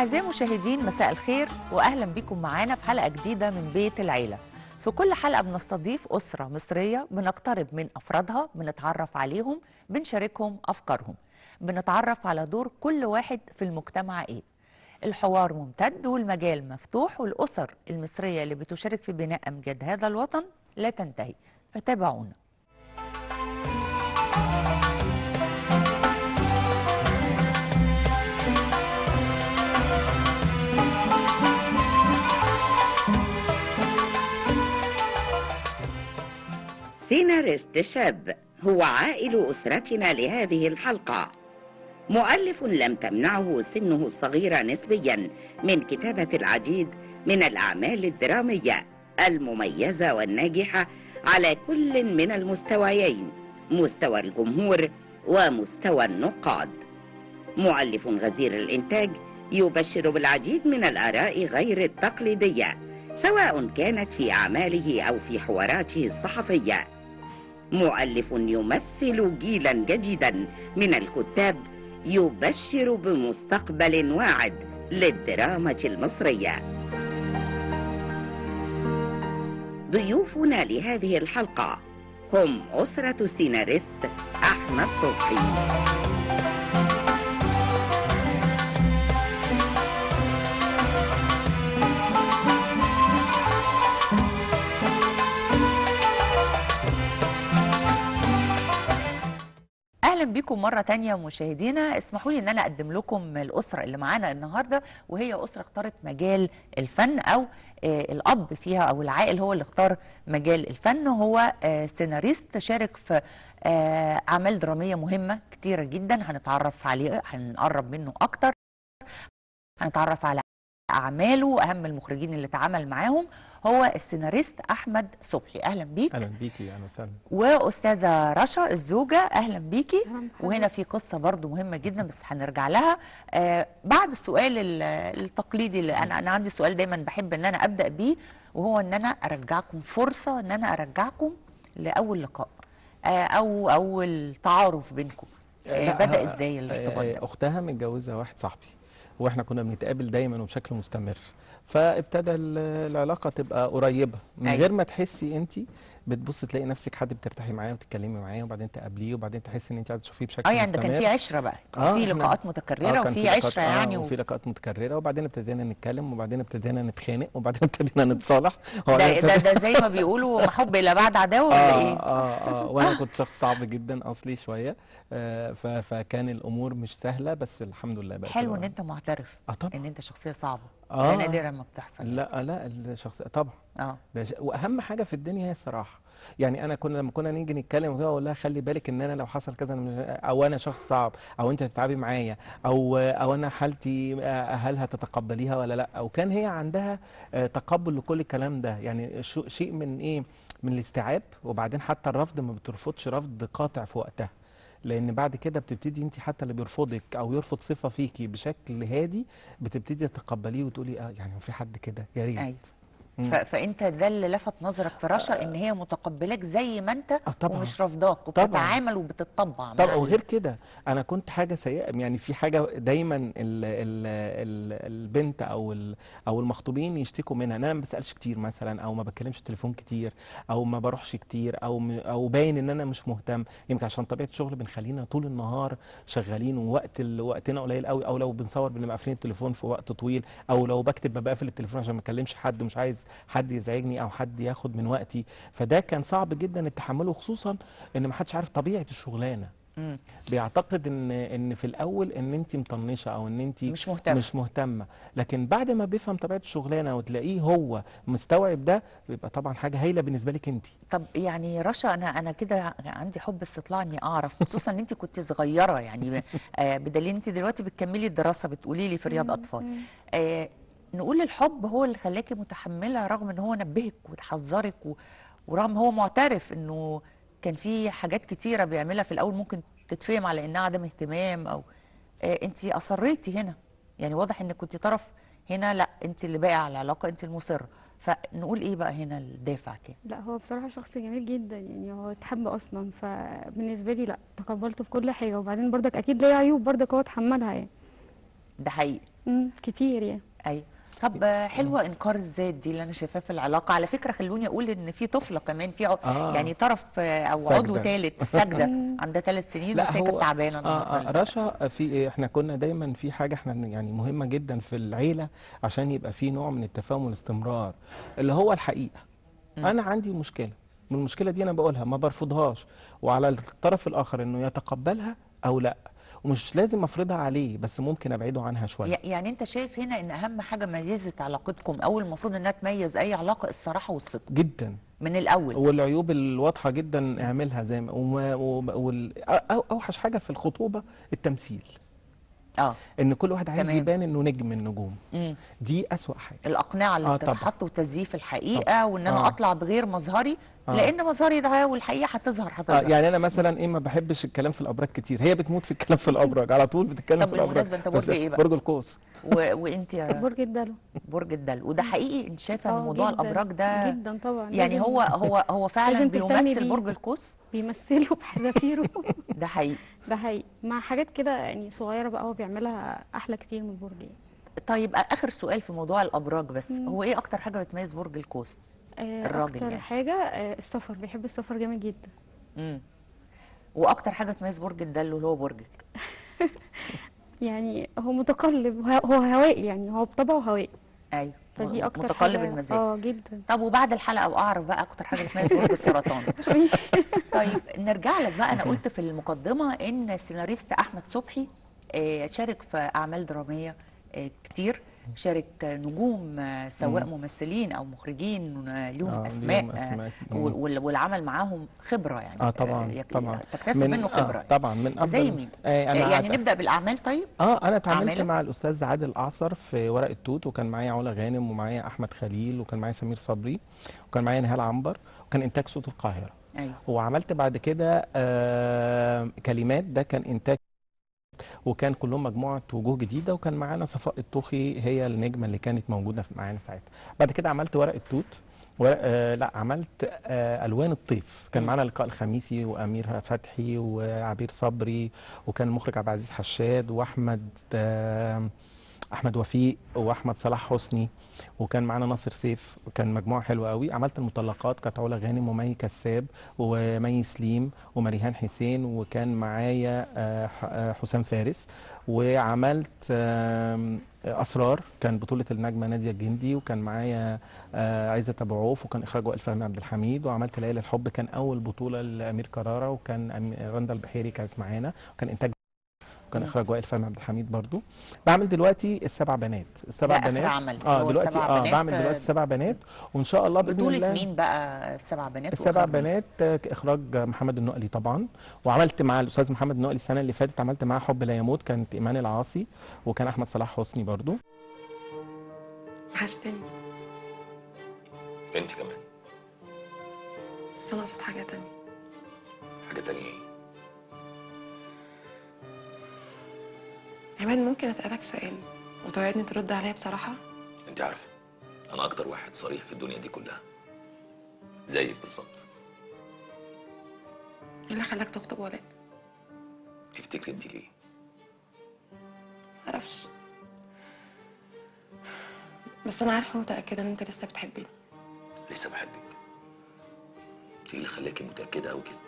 أعزائي المشاهدين مساء الخير وأهلا بكم معانا في حلقة جديدة من بيت العيلة في كل حلقة بنستضيف أسرة مصرية بنقترب من أفرادها بنتعرف عليهم بنشاركهم أفكارهم بنتعرف على دور كل واحد في المجتمع إيه الحوار ممتد والمجال مفتوح والأسر المصرية اللي بتشارك في بناء أمجاد هذا الوطن لا تنتهي فتابعونا سيناريست شاب هو عائل أسرتنا لهذه الحلقة مؤلف لم تمنعه سنه الصغيرة نسبيا من كتابة العديد من الأعمال الدرامية المميزة والناجحة على كل من المستويين مستوى الجمهور ومستوى النقاد مؤلف غزير الإنتاج يبشر بالعديد من الآراء غير التقليدية سواء كانت في أعماله أو في حواراته الصحفية مؤلف يمثل جيلا جديدا من الكتاب يبشر بمستقبل واعد للدراما المصرية ضيوفنا لهذه الحلقة هم أسرة السيناريست أحمد صبحي اهلا بكم مره تانية مشاهدينا اسمحوا لي ان انا اقدم لكم الاسره اللي معانا النهارده وهي اسره اختارت مجال الفن او آه الاب فيها او العائل هو اللي اختار مجال الفن هو آه سيناريست شارك في آه اعمال دراميه مهمه كتيره جدا هنتعرف عليه هنقرب منه اكتر هنتعرف على اعماله اهم المخرجين اللي اتعامل معاهم هو السيناريست احمد صبحي اهلا بيك اهلا بيكي اهلا وسهلا واستاذه رشا الزوجه اهلا بيكي أهلاً بحضرتك. وهنا في قصه برضو مهمه جدا بس هنرجع لها آه بعد السؤال ال- التقليدي اللي انا انا عندي سؤال دايما بحب ان انا ابدا بيه وهو ان انا ارجعكم فرصه ان انا ارجعكم لاول لقاء آه او اول تعارف بينكم آه لا، بدا آه، ازاي الارتباط آه، ده اختها متجوزه واحد صاحبي واحنا كنا بنتقابل دايما وبشكل مستمر فابتدى ال- العلاقه تبقى قريبه من أيوة. غير ما تحسي انت بتبص تلاقي نفسك حد بترتاحي معاه وتتكلمي معاه وبعدين تقابليه وبعدين تحسي ان انت عايزه تشوفيه بشكل اه يعني ده مستمر كان في عشره بقى آه، في إحنا- لقاءات متكرره آه، كان وفي في لقاءات- عشره آه، يعني و... وفي لقاءات متكرره وبعدين ابتدينا نتكلم وبعدين ابتدينا نتخانق وبعدين ابتدينا نتصالح ده, وبعدين ده, ابتدينا- ده زي ما بيقولوا محب الى بعد عداوه ولا اه ايه؟ اه اه وانا كنت شخص صعب جدا اصلي شويه آه ف- فكان الامور مش سهله بس الحمد لله بقت حلو تبقى- ان انت معترف اه طبعا ان انت شخصيه صعبه آه. ده نادرا ما بتحصل لا لا الشخصيه طبعا اه ده ش- واهم حاجه في الدنيا هي الصراحه يعني انا كنا لما كنا نيجي نتكلم وكده اقول لها خلي بالك ان انا لو حصل كذا أنا مش- او انا شخص صعب او انت تتعبي معايا او او انا حالتي آه، هل هتتقبليها ولا لا وكان هي عندها آه، تقبل لكل الكلام ده يعني شو- شيء من ايه من الاستيعاب وبعدين حتى الرفض ما بترفضش رفض قاطع في وقتها لان بعد كده بتبتدي انت حتى اللي بيرفضك او يرفض صفه فيكي بشكل هادي بتبتدي تتقبليه وتقولي اه يعني هو في حد كده يا ريت ايوه مم. ف... فانت ده اللي لفت نظرك في رشا ان هي متقبلاك زي ما انت آه طبعا. ومش رافضاك طبعا. وبتتعامل وبتطبع طب مع وغير كده انا كنت حاجه سيئه يعني في حاجه دايما ال ال ال البنت او ال او المخطوبين يشتكوا منها ان انا ما بسالش كتير مثلا او ما بتكلمش تليفون كتير او ما بروحش كتير او م او باين ان انا مش مهتم يمكن عشان طبيعه الشغل بنخلينا طول النهار شغالين ووقت ال- وقتنا قليل قوي او لو بنصور بنبقى قافلين التليفون في وقت طويل او لو بكتب ببقى قافل التليفون عشان ما اكلمش حد مش عايز حد يزعجني او حد ياخد من وقتي فده كان صعب جدا التحمله خصوصا ان ما حدش عارف طبيعه الشغلانه مم. بيعتقد ان ان في الاول ان انت مطنشه او ان انت مش مهتم مش مهتمه لكن بعد ما بيفهم طبيعه الشغلانه وتلاقيه هو مستوعب ده بيبقى طبعا حاجه هايله بالنسبه لك انت طب يعني رشا انا انا كده عندي حب استطلاع اني اعرف خصوصا ان انت كنت صغيره يعني آه بدليل انت دلوقتي بتكملي الدراسه بتقولي لي في رياض اطفال آه نقول الحب هو اللي خلاكي متحمله رغم ان هو نبهك وتحذرك و... ورغم هو معترف انه كان في حاجات كتيره بيعملها في الاول ممكن تتفهم على انها عدم اهتمام او آه انت اصريتي هنا يعني واضح انك كنت طرف هنا لا انت اللي باقي على العلاقه انت المصره فنقول ايه بقى هنا الدافع كده لا هو بصراحة شخص جميل جدا يعني هو اتحب أصلا فبالنسبة لي لا تقبلته في كل حاجة وبعدين برضك أكيد ليه عيوب برضك هو اتحملها يعني ده حقيقي مم، كتير يعني ايوه طب آه، حلوه انكار الذات دي اللي انا شايفاها في العلاقه على فكره خلوني اقول ان في طفله كمان في ع- آه. يعني طرف آه، او ساجدة. عضو ثالث ساجده عندها ثلاث سنين بس هي كانت تعبانه آه النهارده آه رشا في إيه، احنا كنا دايما في حاجه احنا يعني مهمه جدا في العيله عشان يبقى في نوع من التفاهم والاستمرار اللي هو الحقيقه انا عندي مشكله من المشكله دي انا بقولها ما برفضهاش وعلى الطرف الاخر انه يتقبلها او لا ومش لازم افرضها عليه بس ممكن ابعده عنها شويه ي- يعني انت شايف هنا ان اهم حاجه ميزت علاقتكم او المفروض انها تميز اي علاقه الصراحه والصدق جدا من الاول والعيوب الواضحه جدا اعملها زي ما وما وما- وال أو اوحش حاجه في الخطوبه التمثيل اه ان كل واحد عايز تمام. يبان انه نجم من النجوم مم. دي اسوأ حاجه الاقنعه اللي آه، طبعا. بتتحط وتزييف الحقيقه وان انا آه. اطلع بغير مظهري آه. لان مظهري ده والحقيقه هتظهر آه هتظهر يعني انا مثلا ايه ما بحبش الكلام في الابراج كتير هي بتموت في الكلام في الابراج على طول بتتكلم طب في الابراج بالمناسبة أنت بس برج إيه بقى؟ برج القوس و... وانت يا برج الدلو برج الدلو وده حقيقي انت شايفه ان آه، موضوع جداً، الابراج ده جدا طبعا يعني لازم هو هو هو فعلا لازم تهتمي بيمثل بيه. برج القوس بيمثلوا بحذافيره ده حقيقي ده حقيقي مع حاجات كده يعني صغيره بقى هو بيعملها احلى كتير من برج يعني. طيب اخر سؤال في موضوع الابراج بس هو ايه اكتر حاجه بتميز برج القوس آه، الراجل اكتر يعني. حاجه آه، السفر بيحب السفر جامد جدا امم واكتر حاجه بتميز برج الدلو اللي هو برجك يعني هو متقلب هو هو هوائي يعني هو بطبعه هوائي ايوه فدي اكتر متقلب حاجة- المزاج اه جدا طب وبعد الحلقه اعرف بقى اكتر حاجه بتميز برج السرطان ماشي طيب نرجع لك بقى انا قلت في المقدمه ان السيناريست احمد صبحي آه، شارك في اعمال دراميه آه، كتير شارك نجوم آه، سواء ممثلين او مخرجين آه، ليهم آه، اسماء ليهم آه، أسماء. وال- وال- والعمل معاهم خبره يعني اه طبعا يك- طبعا تكتسب منه خبره آه طبعا من افضل زي مين؟ آه آه، انا يعني أعت- نبدا بالاعمال طيب اه انا اتعاملت أعمالك؟ مع الاستاذ عادل اعصر في ورق التوت وكان معايا علا غانم ومعايا احمد خليل وكان معايا سمير صبري وكان معايا نهال عنبر وكان انتاج صوت القاهره ايوه وعملت بعد كده آه كلمات ده كان انتاج وكان كلهم مجموعه وجوه جديده وكان معانا صفاء الطوخي هي النجمه اللي كانت موجوده في- معانا ساعتها بعد كده عملت ورق التوت ورق آه لا عملت آه الوان الطيف كان مم. معانا لقاء الخميسي وامير فتحي وعبير صبري وكان المخرج عبد العزيز حشاد واحمد آه احمد وفيق واحمد صلاح حسني وكان معانا ناصر سيف وكان مجموعه حلوه قوي عملت المطلقات كانت علا غانم ومي كساب ومي سليم ومريهان حسين وكان معايا آه، ح- آه، حسام فارس وعملت آم، اسرار كان بطوله النجمه ناديه الجندي وكان معايا آه، عزت ابو عوف وكان اخراج وائل فهمي عبد الحميد وعملت ليالي الحب كان اول بطوله لامير كراره وكان أم- رندا البحيري كانت معانا وكان انتاج وكان مم. اخراج وائل فهمي عبد الحميد برضو بعمل دلوقتي السبع بنات السبع ده آخر بنات عمل، اللي اه هو دلوقتي السبع اه بنات، بعمل آه، دلوقتي السبع بنات وان شاء الله باذن بطوله الله مين بقى السبع بنات السبع وإخراج مين؟ بنات آه، اخراج محمد النقلي طبعا وعملت مع الاستاذ محمد النقلي السنه اللي فاتت عملت معاه حب لا يموت كانت ايمان العاصي وكان احمد صلاح حسني برضو وحشتني انت كمان بس انا اقصد حاجه تانية حاجه تانية ايه عماد ممكن اسالك سؤال وتوعدني ترد عليا بصراحه انت عارفه انا اكتر واحد صريح في الدنيا دي كلها زيك بالظبط ايه اللي خلاك تخطب ولاء تفتكري انت ليه معرفش بس انا عارفه متاكده ان انت لسه بتحبني لسه بحبك ايه اللي خلاكي متاكده قوي كده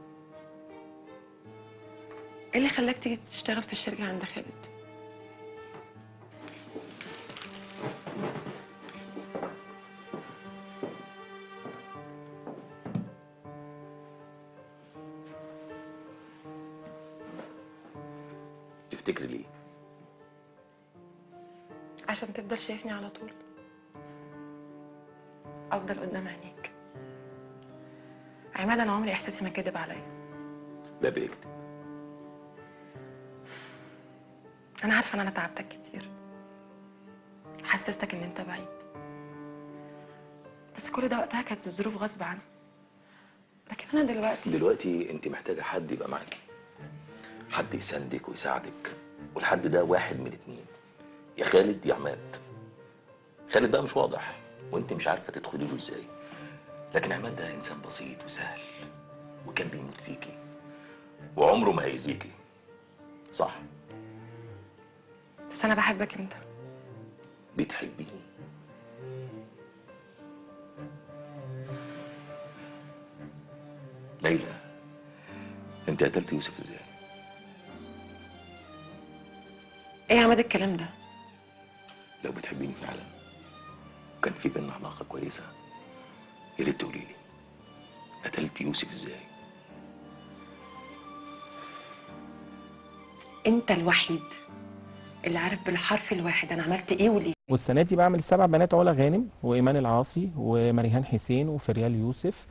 ايه اللي خلاك تيجي تشتغل في الشركه عند خالد تفتكري ليه عشان تفضل شايفني على طول افضل قدام عينيك عماد انا عمري احساسي ما كدب عليا لا بيكتب انا عارفه ان انا تعبتك كتير حسستك ان انت بعيد بس كل ده وقتها كانت الظروف غصب عني لكن انا دلوقتي دلوقتي انت محتاجه حد يبقى معاكي حد يساندك ويساعدك والحد ده واحد من اتنين يا خالد يا عماد خالد بقى مش واضح وانت مش عارفه تدخلي له ازاي لكن عماد ده انسان بسيط وسهل وكان بيموت فيكي وعمره ما هيأذيكي صح بس انا بحبك انت بتحبيني ليلى انت قتلت يوسف ازاي ايه يا عماد الكلام ده لو بتحبيني فعلا وكان في بينا علاقه كويسه يا ريت تقولي لي قتلت يوسف ازاي انت الوحيد اللي عارف بالحرف الواحد انا عملت ايه وليه والسنه دي بعمل السبع بنات علا غانم وايمان العاصي ومريهان حسين وفريال يوسف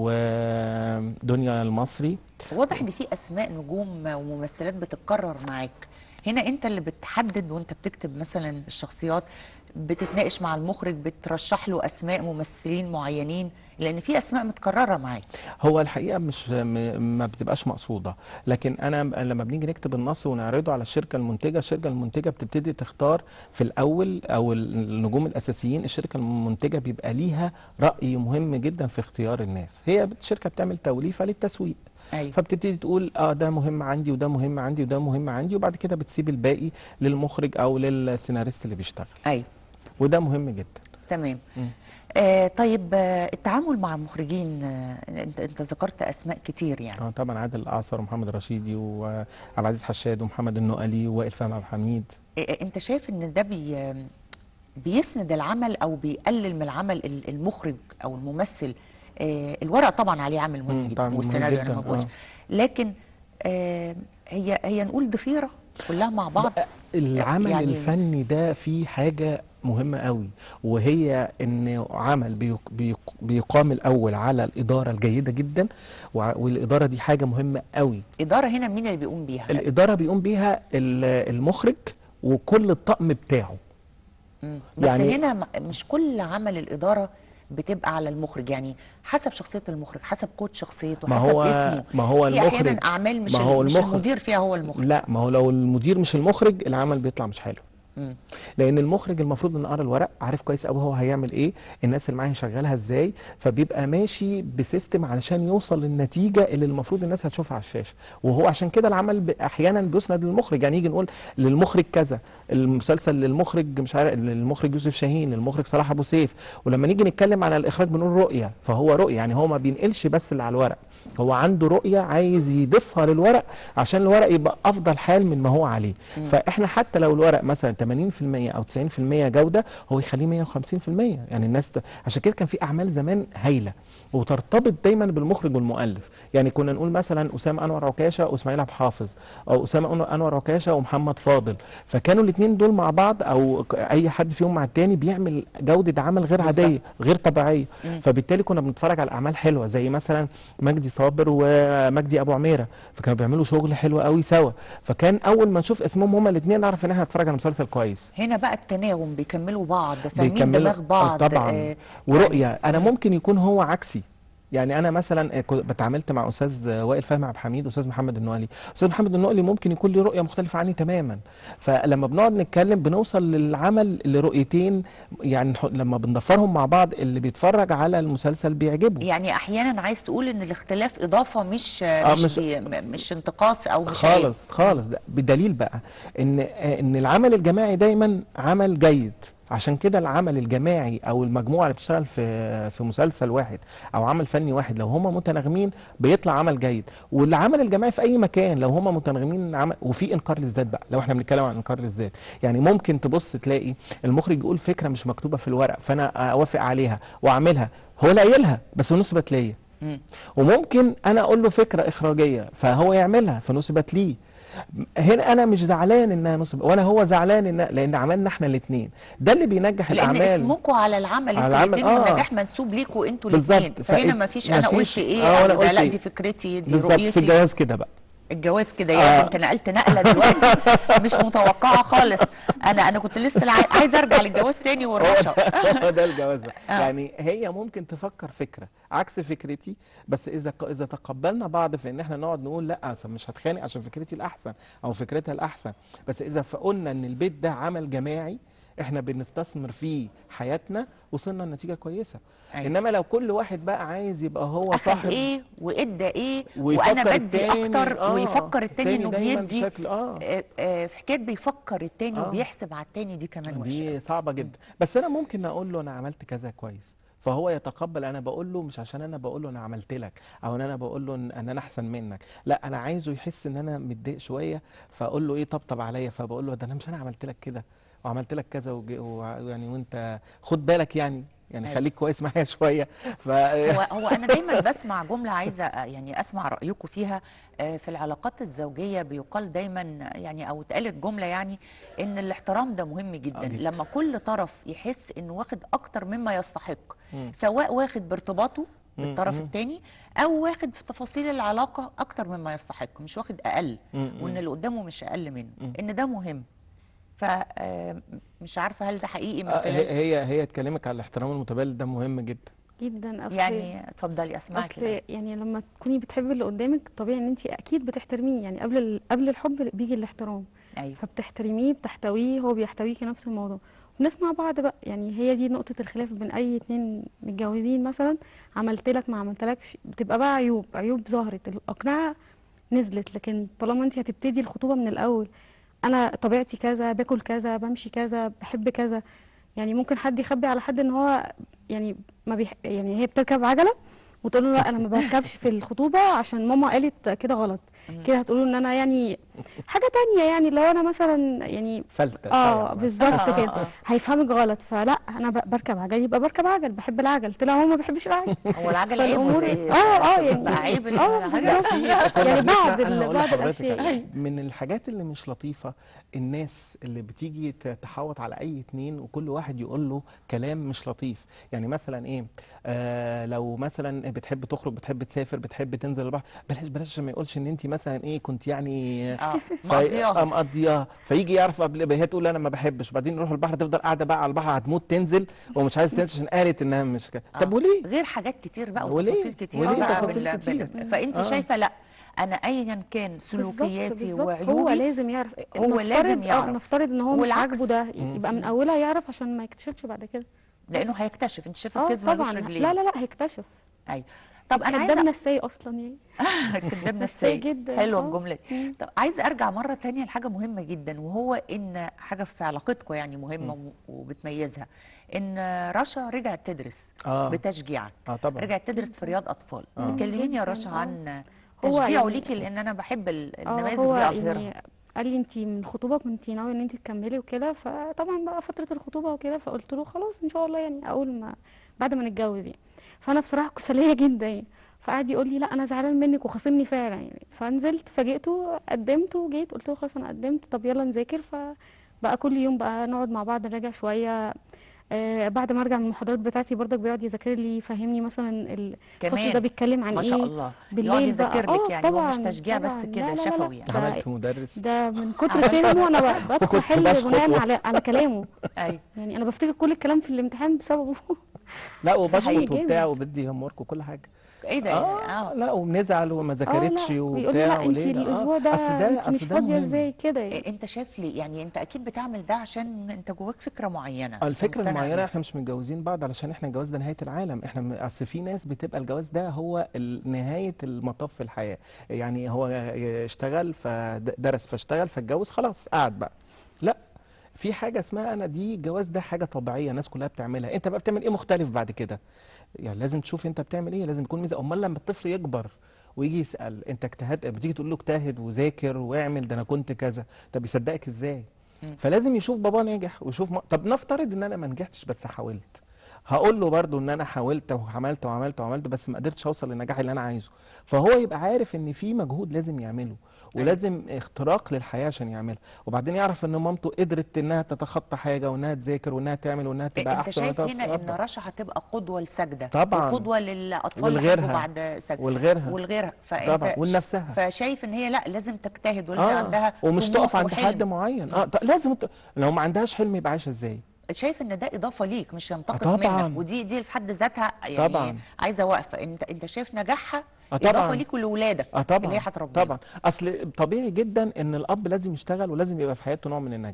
ودنيا المصري واضح ان في اسماء نجوم وممثلات بتتكرر معاك هنا انت اللي بتحدد وانت بتكتب مثلا الشخصيات بتتناقش مع المخرج بترشح له اسماء ممثلين معينين لان في اسماء متكرره معاك هو الحقيقه مش م- ما بتبقاش مقصوده لكن انا م- لما بنيجي نكتب النص ونعرضه على الشركه المنتجه الشركه المنتجه بتبتدي تختار في الاول او النجوم الاساسيين الشركه المنتجه بيبقى ليها راي مهم جدا في اختيار الناس هي الشركه بتعمل توليفه للتسويق ايوه فبتبتدي تقول اه ده مهم عندي وده مهم عندي وده مهم عندي وبعد كده بتسيب الباقي للمخرج او للسيناريست اللي بيشتغل ايوه وده مهم جدا تمام مم. آه طيب آه التعامل مع المخرجين آه انت انت ذكرت اسماء كتير يعني اه طبعا عادل الاعصر ومحمد رشيدي وعبد العزيز حشاد ومحمد النقلي ووائل فهمي عبد الحميد آه انت شايف ان ده بي بيسند العمل او بيقلل من العمل ال- المخرج او الممثل آه الورق طبعا عليه عامل مهم مم، جدا طبعاً مهم والسيناريو انا جداً، ما بقولش آه. لكن آه هي هي نقول ضفيره كلها مع بعض العمل يعني- يعني الفني ده فيه حاجة مهمة قوي وهي ان عمل بيق بيق بيقام الاول على الادارة الجيدة جدا وع- والادارة دي حاجة مهمة قوي اداره هنا مين اللي بيقوم بيها الادارة بيقوم بيها ال- المخرج وكل الطقم بتاعه مم. بس يعني- هنا م- مش كل عمل الاداره بتبقى على المخرج يعني حسب شخصيه المخرج حسب كود شخصيته ما حسب هو اسمه ما هو في احيانا المخرج اعمال مش, ما هو ال- مش المخرج- المدير فيها هو المخرج لا ما هو لو المدير مش المخرج العمل بيطلع مش حلو مم. لان المخرج المفروض ان قرا الورق عارف كويس قوي هو هيعمل ايه الناس اللي معاه هيشغلها ازاي فبيبقى ماشي بسيستم علشان يوصل للنتيجه اللي المفروض الناس هتشوفها على الشاشه وهو عشان كده العمل ب- احيانا بيسند للمخرج يعني يجي نقول للمخرج كذا المسلسل للمخرج مش عارف للمخرج يوسف شاهين للمخرج صلاح ابو سيف ولما نيجي نتكلم على الاخراج بنقول رؤيه فهو رؤيه يعني هو ما بينقلش بس اللي على الورق هو عنده رؤيه عايز يضيفها للورق عشان الورق يبقى افضل حال من ما هو عليه فاحنا حتى لو الورق مثلا 80% او 90% جوده هو يخليه 150% يعني الناس ت... عشان كده كان في اعمال زمان هايله وترتبط دايما بالمخرج والمؤلف يعني كنا نقول مثلا اسامه انور عكاشه واسماعيل عبد الحافظ او اسامه أنور- انور عكاشه ومحمد فاضل فكانوا الاثنين دول مع بعض او ك- اي حد فيهم مع التاني بيعمل جوده عمل غير بالظبط. عاديه غير طبيعيه فبالتالي كنا بنتفرج على اعمال حلوه زي مثلا مجدي صابر ومجدي ابو عميره فكانوا بيعملوا شغل حلو قوي سوا فكان اول ما نشوف اسمهم هما الاثنين نعرف ان احنا هنتفرج على مسلسل كويس هنا بقى التناغم بيكملوا بعض فاهمين بيكملوا- دماغ بعض آه طبعا آه، ورؤيه انا مم. ممكن يكون هو عكسي يعني انا مثلا آه، كنت بتعاملت مع استاذ وائل فهمي عبد الحميد واستاذ محمد النقلي استاذ محمد النقلي ممكن يكون له رؤيه مختلفه عني تماما فلما بنقعد نتكلم بنوصل للعمل لرؤيتين يعني نح- لما بنضفرهم مع بعض اللي بيتفرج على المسلسل بيعجبه يعني احيانا عايز تقول ان الاختلاف اضافه مش آه، مش, مش- بي مش انتقاص او مش عيب خالص خالص ده بدليل بقى ان آه، ان العمل الجماعي دايما عمل جيد عشان كده العمل الجماعي او المجموعه اللي بتشتغل في في مسلسل واحد او عمل فني واحد لو هم متناغمين بيطلع عمل جيد والعمل الجماعي في اي مكان لو هم متناغمين عمل وفي انكار للذات بقى لو احنا بنتكلم عن انكار للذات يعني ممكن تبص تلاقي المخرج يقول فكره مش مكتوبه في الورق فانا اوافق عليها واعملها هو اللي قايلها بس نسبت ليا مم. وممكن انا اقول له فكره اخراجيه فهو يعملها فنسبت ليه هنا انا مش زعلان انها نسبة وانا هو زعلان ان لان عملنا احنا الاثنين ده اللي بينجح لان الاعمال اسمكم على العمل على انتوا العمل، الاثنين آه. والنجاح منسوب ليكوا انتوا بالظبط. الاثنين فهنا فإت- ما فيش انا قلت مفيش- ايه آه، او وأنا ده قلت لا إيه. دي فكرتي دي بالظبط في رؤيتي الجواز كده بقى الجواز كده يا آه. انت نقلت نقله دلوقتي مش متوقعه خالص انا انا كنت لسه عاي- عايزه ارجع للجواز تاني هو والرشا ده, هو ده الجواز بقى آه. يعني هي ممكن تفكر فكره عكس فكرتي بس اذا ق- اذا تقبلنا بعض في ان احنا نقعد نقول لا أصل مش هتخانق عشان فكرتي الاحسن او فكرتها الاحسن بس اذا قلنا ان البيت ده عمل جماعي احنا بنستثمر فيه حياتنا وصلنا لنتيجه كويسه أيوة. انما لو كل واحد بقى عايز يبقى هو اخد صاحب ايه وادى ايه ويفكر وانا بدي التاني- اكتر آه، ويفكر التاني انه دايما بيدي بشكل اه آه، آه، في حكايه بيفكر التاني آه. وبيحسب على التاني دي كمان وحشه دي صعبه جدا بس انا ممكن اقول له انا عملت كذا كويس فهو يتقبل انا بقول له مش عشان انا بقول له انا عملت لك او ان انا بقول له ان إن انا احسن منك لا انا عايزه يحس ان انا متضايق شويه فاقول له ايه طبطب عليا فبقول له ده انا مش انا عملت لك كده وعملت لك كذا وج- ويعني وانت خد بالك يعني يعني أيوة. خليك كويس معايا شويه ف هو هو انا دايما بسمع جمله عايزه آه، يعني اسمع رايكم فيها آه، في العلاقات الزوجيه بيقال دايما يعني او اتقالت جمله يعني ان الاحترام ده مهم جدا آه، جداً. لما كل طرف يحس انه واخد اكتر مما يستحق مم. سواء واخد بارتباطه مم، بالطرف مم. الثاني او واخد في تفاصيل العلاقه اكتر مما يستحق مش واخد اقل مم، وان مم. اللي قدامه مش اقل منه مم. ان ده مهم فمش عارفه هل ده حقيقي من آه، خلال هي هي هي تكلمك على الاحترام المتبادل ده مهم جدا جدا اصل يعني اتفضلي اسمعك اصل يعني لما تكوني بتحبي اللي قدامك طبيعي ان انت اكيد بتحترميه يعني قبل ال- قبل الحب بيجي الاحترام ايوه فبتحترميه بتحتويه هو بيحتويكي نفس الموضوع ونسمع بعض بقى يعني هي دي نقطة الخلاف بين أي اتنين متجوزين مثلا عملت لك ما عملتلكش بتبقى بقى عيوب عيوب ظهرت الأقنعة نزلت لكن طالما انت هتبتدي الخطوبة من الأول أنا طبيعتي كذا باكل كذا بمشي كذا بحب كذا يعني ممكن حد يخبي على حد ان هو يعني ما بيح... يعني هي بتركب عجلة وتقول له لا انا ما بركبش في الخطوبة عشان ماما قالت كده غلط كده هتقولوا ان انا يعني حاجة تانية يعني لو انا مثلا يعني فلتة اه صايع مثلاً. بالظبط آه، كده آه. هيفهمك غلط فلا انا ب- بركب عجل يبقى بركب عجل بحب العجل طلع هو ما بيحبش العجل هو العجل عيب فالأمور ولا ايه؟ اه اه يعني بقى عيب إن اه العجل- بالظبط كنا يعني بنسمع- بعض أنا ال- هقول بعض لحضرتك الاشياء على- من الحاجات اللي مش لطيفة الناس اللي بتيجي ت- تحوط على أي اتنين وكل واحد يقول له كلام مش لطيف يعني مثلا إيه آه لو مثلا بتحب تخرج بتحب تسافر بتحب تنزل البحر بلاش بلاش عشان ما يقولش إن أنت مثلا إيه كنت يعني اه في- مقضياها آه، مقضياها فيجي يعرف قبل هي تقول انا ما بحبش وبعدين نروح البحر تفضل قاعده بقى على البحر هتموت تنزل ومش عايز تنزل عشان قالت انها مش كده طب آه. وليه؟ غير حاجات كتير بقى وليه؟ وتفاصيل كتير وليه بقى تفاصيل بال- كتير؟ بال- فانت آه. شايفه لا انا ايا كان بالظبط سلوكياتي بالظبط هو وعيوبي لازم يعرف هو نفترض- لازم اه يعرف. نفترض ان هو مش والعكس. عاجبه ده يبقى من اولها يعرف عشان ما يكتشفش بعد كده لانه هيكتشف انت شايفه اه الكذب ملوش طبعا رجلين لا لا لا هيكتشف ايوه طب انا كدابنا عايزه السيء اصلا يعني كدبنا نسي السيء جدا. حلوه آه. الجمله دي مم. طب عايزه ارجع مره تانية لحاجه مهمه جدا وهو ان حاجه في علاقتكم يعني مهمه و- وبتميزها ان رشا رجعت تدرس اه بتشجيعك اه طبعا رجعت تدرس في رياض اطفال آه. كلميني يا جداً، رشا آه. عن هو تشجيعه يعني- ليكي لان انا بحب ال- اه النماذج هو دي اظهرها يعني قال لي انت من الخطوبه كنت ناويه ان انت تكملي وكده فطبعا بقى فتره الخطوبه وكده فقلت له خلاص ان شاء الله يعني اول ما بعد ما نتجوز يعني فانا بصراحه كسليه جدا يعني فقعد يقول لي لا انا زعلان منك وخاصمني فعلا يعني فنزلت فاجئته قدمت وجيت قلت له خلاص انا قدمت طب يلا نذاكر فبقى كل يوم بقى نقعد مع بعض نراجع شويه آه بعد ما ارجع من المحاضرات بتاعتي برضك بيقعد يذاكر لي يفهمني مثلا الفصل كمان ده بيتكلم عن ما شاء ايه الله يقعد بالليل يذاكر بقى. لك آه، يعني هو مش طبعاً، تشجيع بس طبعاً. كده لا لا لا لا. شفوي يعني ده- عملت مدرس ده من كتر فهمه انا ب- بدخل كنت احل بسقط بناء و- على على كلامه ايوه يعني انا بفتكر كل الكلام في الامتحان بسببه لا حقيقي وبسقط وبتاع جامد. وبدي هوم ورك وكل حاجه ايه ده اه اه لا وبنزعل وما ذاكرتش لا ويقول لي وبتاع لا انت وليه لا الاسبوع اه ده اصل ده انت مش اصل ده فاضيه مهم ازاي كده يعني إيه انت شايف ليه يعني انت اكيد بتعمل ده عشان انت جواك فكره معينه آه، الفكره مقتنع المعينه بيها. احنا مش متجوزين بعض علشان احنا الجواز ده نهايه العالم احنا م- اصل في ناس بتبقى الجواز ده هو ال- نهايه المطاف في الحياه يعني هو اشتغل فدرس فاشتغل فاتجوز خلاص قعد بقى لا في حاجه اسمها انا دي الجواز ده حاجه طبيعيه الناس كلها بتعملها انت بقى بتعمل ايه مختلف بعد كده يعني لازم تشوف انت بتعمل ايه لازم يكون ميزه امال لما الطفل يكبر ويجي يسال انت اجتهدت بتيجي تقول له اجتهد وذاكر واعمل ده انا كنت كذا طب يصدقك ازاي فلازم يشوف بابا ناجح ويشوف ما... طب نفترض ان انا ما نجحتش بس حاولت هقول له برضو ان انا حاولت وعملت وعملت وعملت بس ما قدرتش اوصل للنجاح اللي انا عايزه فهو يبقى عارف ان في مجهود لازم يعمله ولازم اختراق للحياه عشان يعملها وبعدين يعرف ان مامته قدرت انها تتخطى حاجه وانها تذاكر وانها تعمل وانها تبقى انت احسن شايف وإنها هنا ان تتقدم. رشا هتبقى قدوه لسجده طبعاً. وقدوه للاطفال اللي ولغيرها. هيجوا بعد سجده ولغيرها ولغيرها فانت طبعاً. ش- ولنفسها. فشايف ان هي لا لازم تجتهد ولازم عندها ومش طموح تقف عند وحلم. حد معين اه ط- لازم ت... لو ما عندهاش حلم يبقى عايشه ازاي شايف ان ده اضافه ليك مش ينتقص طبعاً. منك ودي دي في حد ذاتها يعني طبعاً. عايزه واقفه انت انت شايف نجاحها آه طبعاً. اضافه ليك ولولادك اه طبعا اللي هي هتربيهم طبعا اصل طبيعي جدا ان الاب لازم يشتغل ولازم يبقى في حياته نوع من النجاح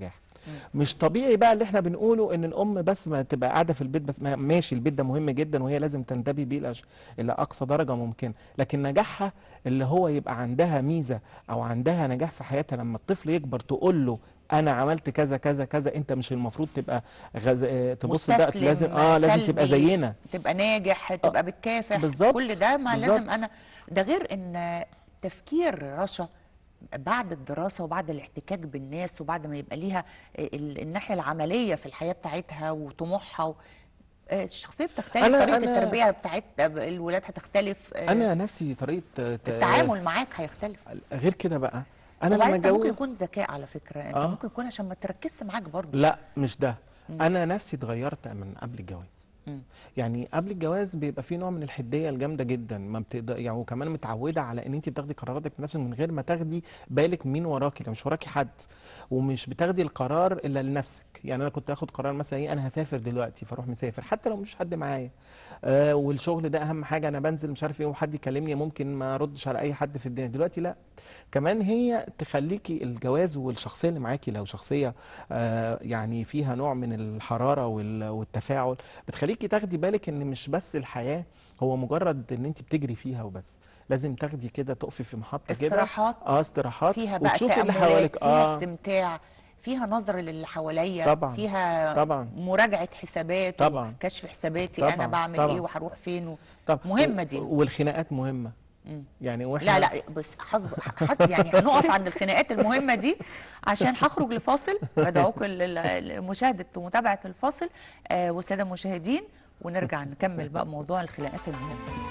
مش طبيعي بقى اللي احنا بنقوله ان الام بس ما تبقى قاعده في البيت بس ما ماشي البيت ده مهم جدا وهي لازم تنتبه بيه لأش- الى اقصى درجه ممكنه لكن نجاحها اللي هو يبقى عندها ميزه او عندها نجاح في حياتها لما الطفل يكبر تقول له انا عملت كذا كذا كذا انت مش المفروض تبقى غز... آه، تبص بقى مستسلم لازم اه لازم تبقى سلبي، زينا تبقى ناجح تبقى بتكافح بالظبط، كل ده ما بالظبط. لازم انا ده غير ان تفكير رشا بعد الدراسه وبعد الاحتكاك بالناس وبعد ما يبقى ليها ال- الناحيه العمليه في الحياه بتاعتها وطموحها و... آه، الشخصيه بتختلف أنا- طريقه أنا- التربيه بتاعت الولاد هتختلف آه، انا نفسي طريقه آه، ت- التعامل معاك هيختلف غير كده بقى انا وبعدين لما انت ممكن اتجوز يكون ذكاء على فكره انت آه. ممكن يكون عشان ما تركزش معاك برضه لا مش ده انا نفسي اتغيرت من قبل الجواز مم. يعني قبل الجواز بيبقى في نوع من الحديه الجامده جدا ما بتقدر يعني وكمان متعوده على ان انت بتاخدي قراراتك بنفسك من غير ما تاخدي بالك مين وراكي لا مش وراكي حد ومش بتاخدي القرار الا لنفسك يعني انا كنت اخد قرار مثلا ايه انا هسافر دلوقتي فاروح مسافر حتى لو مش حد معايا آه والشغل ده اهم حاجه انا بنزل مش عارف ايه وحد يكلمني ممكن ما اردش على اي حد في الدنيا دلوقتي لا كمان هي تخليكي الجواز والشخصيه اللي معاكي لو شخصيه آه يعني فيها نوع من الحراره وال- والتفاعل بتخليكي تاخدي بالك ان مش بس الحياه هو مجرد ان انت بتجري فيها وبس لازم تاخدي كده تقفي في محطه كده استراحات اه استراحات فيها بقى وتشوفي اللي تأملات حواليك فيها اه استمتاع فيها نظر للي حواليا طبعاً، فيها طبعاً. مراجعة حسابات طبعاً. كشف حساباتي طبعاً، انا بعمل طبعاً. ايه وهروح فين و... طب مهمة دي. والخناقات مهمه مم. يعني واحنا لا لا بس حسب حس يعني هنقف عند الخناقات المهمة دي عشان هخرج لفاصل بدعوكم لل- لمشاهدة ومتابعة الفاصل آه والسادة المشاهدين ونرجع نكمل بقى موضوع الخناقات المهمة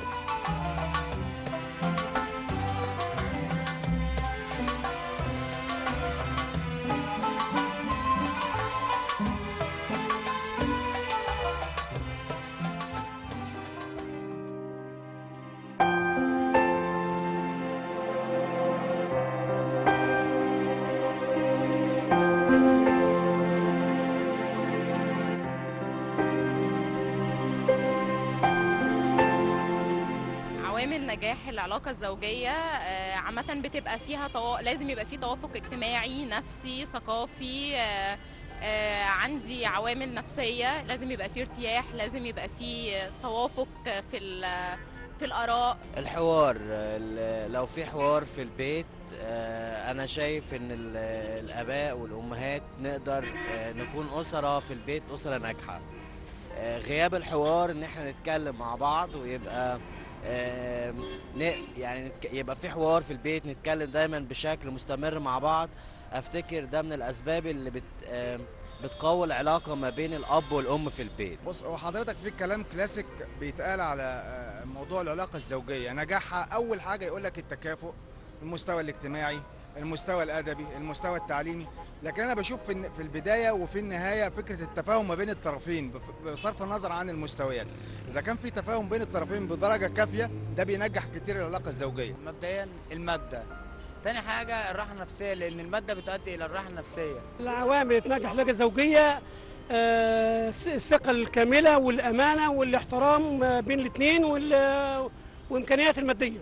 عوامل نجاح العلاقة الزوجية آه، عامة بتبقى فيها طوا... لازم يبقى فيه توافق اجتماعي نفسي ثقافي آه، آه، عندي عوامل نفسية لازم يبقى فيه ارتياح لازم يبقى فيه توافق في ال- في الآراء الحوار ال- لو في حوار في البيت آه، انا شايف ان ال- الاباء والامهات نقدر آه، نكون اسره في البيت اسره ناجحه آه، غياب الحوار ان احنا نتكلم مع بعض ويبقى آه، ن- يعني نتك- يبقى في حوار في البيت نتكلم دايما بشكل مستمر مع بعض افتكر ده من الاسباب اللي بت آه، بتقوي العلاقه ما بين الاب والام في البيت بص هو حضرتك في كلام كلاسيك بيتقال على آه، موضوع العلاقه الزوجيه نجاحها اول حاجه يقول لك التكافؤ المستوى الاجتماعي المستوى الادبي المستوى التعليمي لكن انا بشوف في الن- في البدايه وفي النهايه فكره التفاهم ما بين الطرفين بف- بصرف النظر عن المستويات اذا كان في تفاهم بين الطرفين بدرجه كافيه ده بينجح كتير العلاقه الزوجيه مبدئيا المادة تاني حاجة الراحة النفسية لأن المادة بتؤدي إلى الراحة النفسية العوامل اللي تنجح العلاقة الزوجية آه، الث- الثقة الكاملة والأمانة والاحترام آه، بين الاثنين وال- وإمكانيات المادية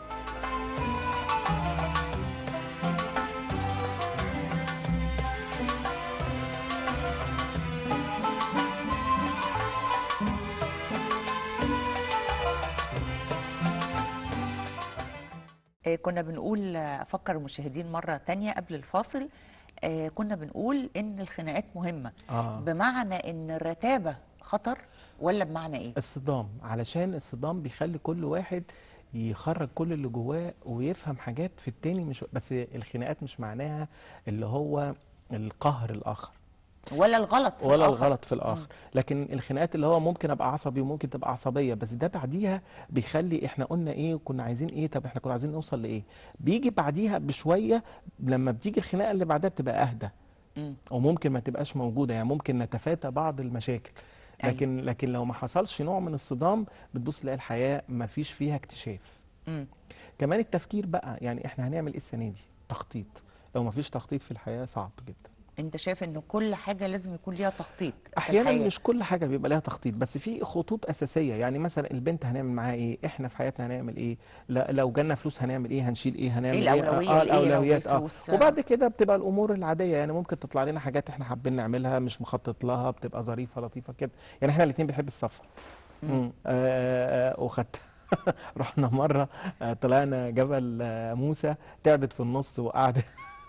آه، كنا بنقول آه، افكر المشاهدين مره تانية قبل الفاصل آه، كنا بنقول ان الخناقات مهمه اه بمعنى ان الرتابه خطر ولا بمعنى ايه الصدام علشان الصدام بيخلي كل واحد يخرج كل اللي جواه ويفهم حاجات في التاني مش بس الخناقات مش معناها اللي هو القهر الاخر ولا الغلط في ولا الآخر. الغلط في الاخر لكن الخناقات اللي هو ممكن ابقى عصبي وممكن تبقى عصبيه بس ده بعديها بيخلي احنا قلنا ايه وكنا عايزين ايه طب احنا كنا عايزين نوصل لايه بيجي بعديها بشويه لما بتيجي الخناقه اللي بعدها بتبقى اهدى مم. وممكن ما تبقاش موجوده يعني ممكن نتفادى بعض المشاكل أيوة. لكن لكن لو ما حصلش نوع من الصدام بتبص تلاقي الحياه ما فيش فيها اكتشاف مم. كمان التفكير بقى يعني احنا هنعمل ايه السنه دي تخطيط لو ما فيش تخطيط في الحياه صعب جدا انت شايف ان كل حاجه لازم يكون ليها تخطيط في احيانا الحياة. مش كل حاجه بيبقى لها تخطيط بس في خطوط اساسيه يعني مثلا البنت هنعمل معاها ايه احنا في حياتنا هنعمل ايه لا لو جالنا فلوس هنعمل ايه هنشيل ايه هنعمل إيه الأولوية اه لإيه لو الاولويات في اه فلوس؟ وبعد كده بتبقى الامور العاديه يعني ممكن تطلع لنا حاجات احنا حابين نعملها مش مخطط لها بتبقى ظريفه لطيفه كده يعني احنا الاثنين بنحب السفر امم آه آه وخدت رحنا مره آه طلعنا جبل آه موسى تعبت في النص وقعدت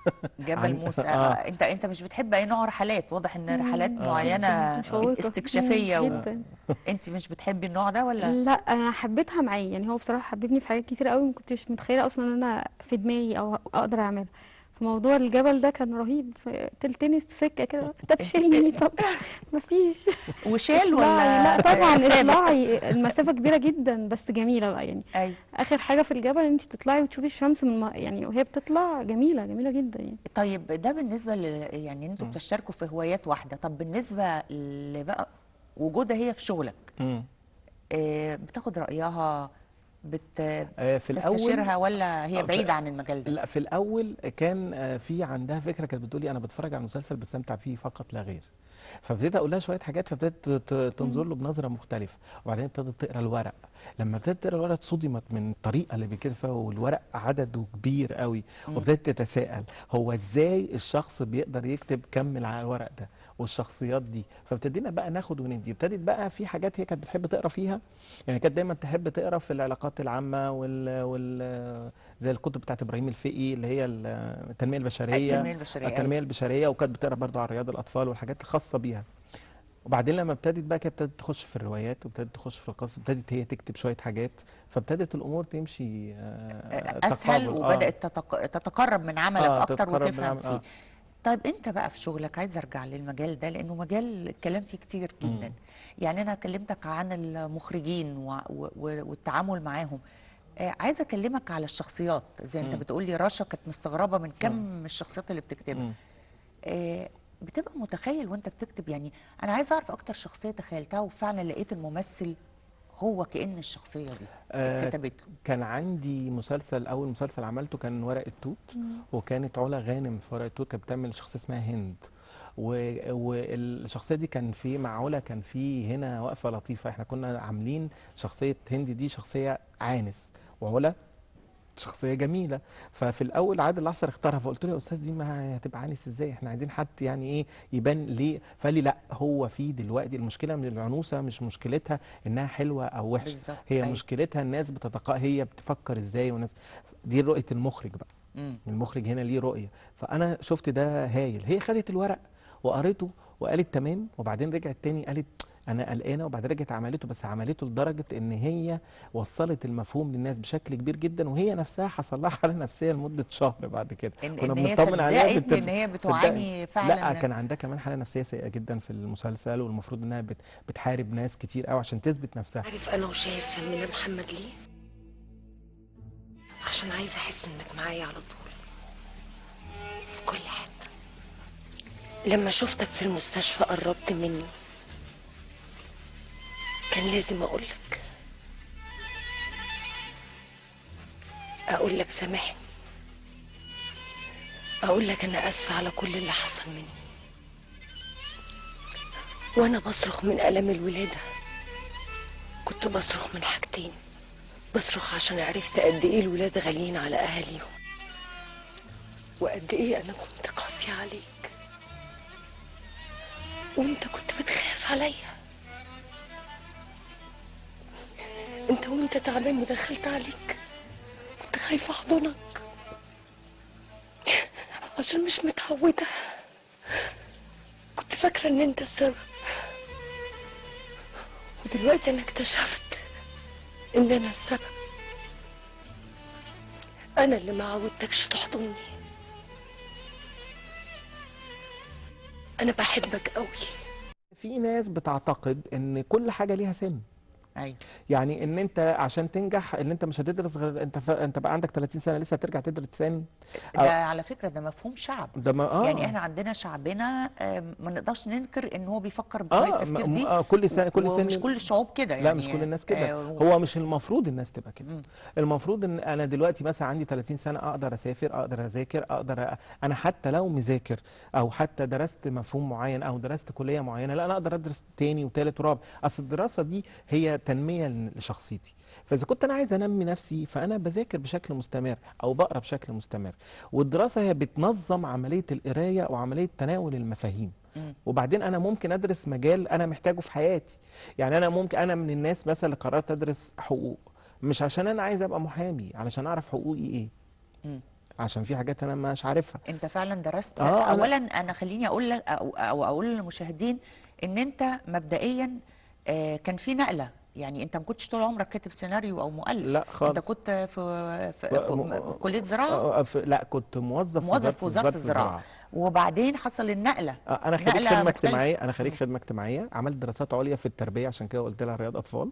جبل عن- موسى آه. آه. انت انت مش بتحب اي نوع رحلات واضح ان رحلات مم. معينه مشوقة. استكشافيه مم، و... جدا انت مش بتحبي النوع ده ولا لا انا حبيتها معاه يعني هو بصراحه حببني في حاجات كتير قوي ما كنتش متخيله اصلا ان انا في دماغي او اقدر اعملها في موضوع الجبل ده كان رهيب في تلتين السكه كده طب شيلني طب مفيش وشال اطلعي. ولا لا طبعا سابق؟ اطلعي المسافه كبيره جدا بس جميله بقى يعني ايوه اخر حاجه في الجبل ان انت تطلعي وتشوفي الشمس من ما يعني وهي بتطلع جميله جميله جدا يعني طيب ده بالنسبه ل... يعني انتوا مم. بتشتركوا في هوايات واحده طب بالنسبه لبقى وجودها هي في شغلك مم. آه بتاخد رايها بت آه في الاول تستشيرها ولا هي آه، بعيده في- عن المجال ده لا في الاول كان آه، في عندها فكره كانت بتقولي انا بتفرج على المسلسل بستمتع فيه فقط لا غير فابتديت اقول لها شويه حاجات فابتدت ت- تنظر له بنظره مختلفه وبعدين ابتدت تقرا الورق لما ابتدت تقرا الورق صدمت من الطريقه اللي بيكتب فيها والورق عدده كبير قوي مم. وابتدت تتساءل هو ازاي الشخص بيقدر يكتب كم على الورق ده والشخصيات دي فابتدينا بقى ناخد وندي ابتدت بقى في حاجات هي كانت بتحب تقرا فيها يعني كانت دايما تحب تقرا في العلاقات العامه وال, وال زي الكتب بتاعت ابراهيم الفقي اللي هي ال- التنميه البشريه التنمية البشرية، التنميه البشريه وكانت بتقرا برضو عن رياض الاطفال والحاجات الخاصه بيها وبعدين لما ابتدت بقى كده ابتدت تخش في الروايات وابتدت تخش في القصص ابتدت هي تكتب شويه حاجات فابتدت الامور تمشي آه، اسهل تقابل. وبدات تتق... تتقرب من عملك آه، اكتر تتقرب من وتفهم عمل- فيه آه. طيب انت بقى في شغلك عايز ارجع للمجال ده لانه مجال اتكلمت فيه كتير جدا يعني انا كلمتك عن المخرجين و... و... والتعامل معاهم آه عايزه اكلمك على الشخصيات زي انت مم. بتقولي رشا كانت مستغربه من كم الشخصيات اللي بتكتبها مم. آه بتبقى متخيل وانت بتكتب يعني انا عايزه اعرف اكتر شخصيه تخيلتها وفعلا لقيت الممثل هو كأن الشخصية دي آه، اتكتبت كان عندي مسلسل اول مسلسل عملته كان ورق التوت وكانت علا غانم في ورق التوت كانت بتعمل شخصيه اسمها هند و- والشخصيه دي كان في مع علا كان في هنا وقفه لطيفه احنا كنا عاملين شخصيه هند دي شخصيه عانس وعلا شخصيه جميله ففي الاول عادل العصر اختارها فقلت له يا استاذ دي ما هتبقى عانس ازاي احنا عايزين حد يعني ايه يبان ليه فقال لي لا هو في دلوقتي المشكله من العنوسه مش مشكلتها انها حلوه او وحشه بالظبط، هي أيوة. مشكلتها الناس بتتق... هي بتفكر ازاي والناس دي رؤيه المخرج بقى مم. المخرج هنا ليه رؤيه فانا شفت ده هايل هي خدت الورق وقريته وقالت تمام وبعدين رجعت تاني قالت انا قلقانه وبعدين رجعت عملته بس عملته لدرجه ان هي وصلت المفهوم للناس بشكل كبير جدا وهي نفسها حصل لها حاله نفسيه لمده شهر بعد كده إن- إن هي صدقت إن هي بتعاني صدقت. فعلاً. لا كان عندها كمان حاله نفسيه سيئه جدا في المسلسل والمفروض انها بت... بتحارب ناس كتير قوي عشان تثبت نفسها عارف انا وشاير سمينا محمد ليه عشان عايزه احس انك معايا على طول في كل حته لما شفتك في المستشفى قربت مني كان لازم اقولك اقول لك سامحني اقول لك انا اسفه على كل اللي حصل مني وانا بصرخ من الم الولاده كنت بصرخ من حاجتين بصرخ عشان عرفت قد ايه الولاد غاليين على اهاليهم وقد ايه انا كنت قاسية عليك وانت كنت بتخاف عليا انت وانت تعبان ودخلت عليك كنت خايفة احضنك عشان مش متعودة كنت فاكرة ان انت السبب ودلوقتي انا اكتشفت ان انا السبب انا اللي ما عودتكش تحضني انا بحبك قوي في ناس بتعتقد ان كل حاجه ليها سن ايوه يعني ان انت عشان تنجح ان انت مش هتدرس غير انت ف... انت بقى عندك 30 سنه لسه هترجع تدرس ثاني ده على فكره ده مفهوم شعب ده ما اه يعني احنا عندنا شعبنا آم، ما نقدرش ننكر ان هو بيفكر بطريقه اه التفكير م- دي آه كل سنه كل سنه ومش كل الشعوب كده يعني لا مش كل الناس كده آه، هو مش المفروض الناس تبقى كده المفروض ان انا دلوقتي مثلا عندي 30 سنه اقدر اسافر اقدر اذاكر اقدر أ... انا حتى لو مذاكر او حتى درست مفهوم معين او درست كليه معينه لا انا اقدر ادرس تاني وتالت ورابع اصل الدراسه دي هي تنميه لشخصيتي فاذا كنت انا عايز انمي نفسي فانا بذاكر بشكل مستمر او بقرا بشكل مستمر والدراسه هي بتنظم عمليه القرايه وعمليه تناول المفاهيم مم. وبعدين انا ممكن ادرس مجال انا محتاجه في حياتي يعني انا ممكن انا من الناس مثلا اللي قررت ادرس حقوق مش عشان انا عايز ابقى محامي علشان اعرف حقوقي ايه مم. عشان في حاجات انا مش عارفها انت فعلا درست آه، أنا- اولا انا خليني اقول لك او أو اقول للمشاهدين ان انت مبدئيا آه، كان في نقله يعني انت ما كنتش طول عمرك كاتب سيناريو او مؤلف لا خالص. انت كنت في, في ف- م- م- كليه زراعه آه، آه، في- لا كنت موظف موظف في وزاره الزراعه وبعدين حصل النقله آه، انا خريج نقلة خدمه مختلفة. اجتماعيه انا خريج خدمه اجتماعيه عملت دراسات عليا في التربيه عشان كده قلت لها رياض اطفال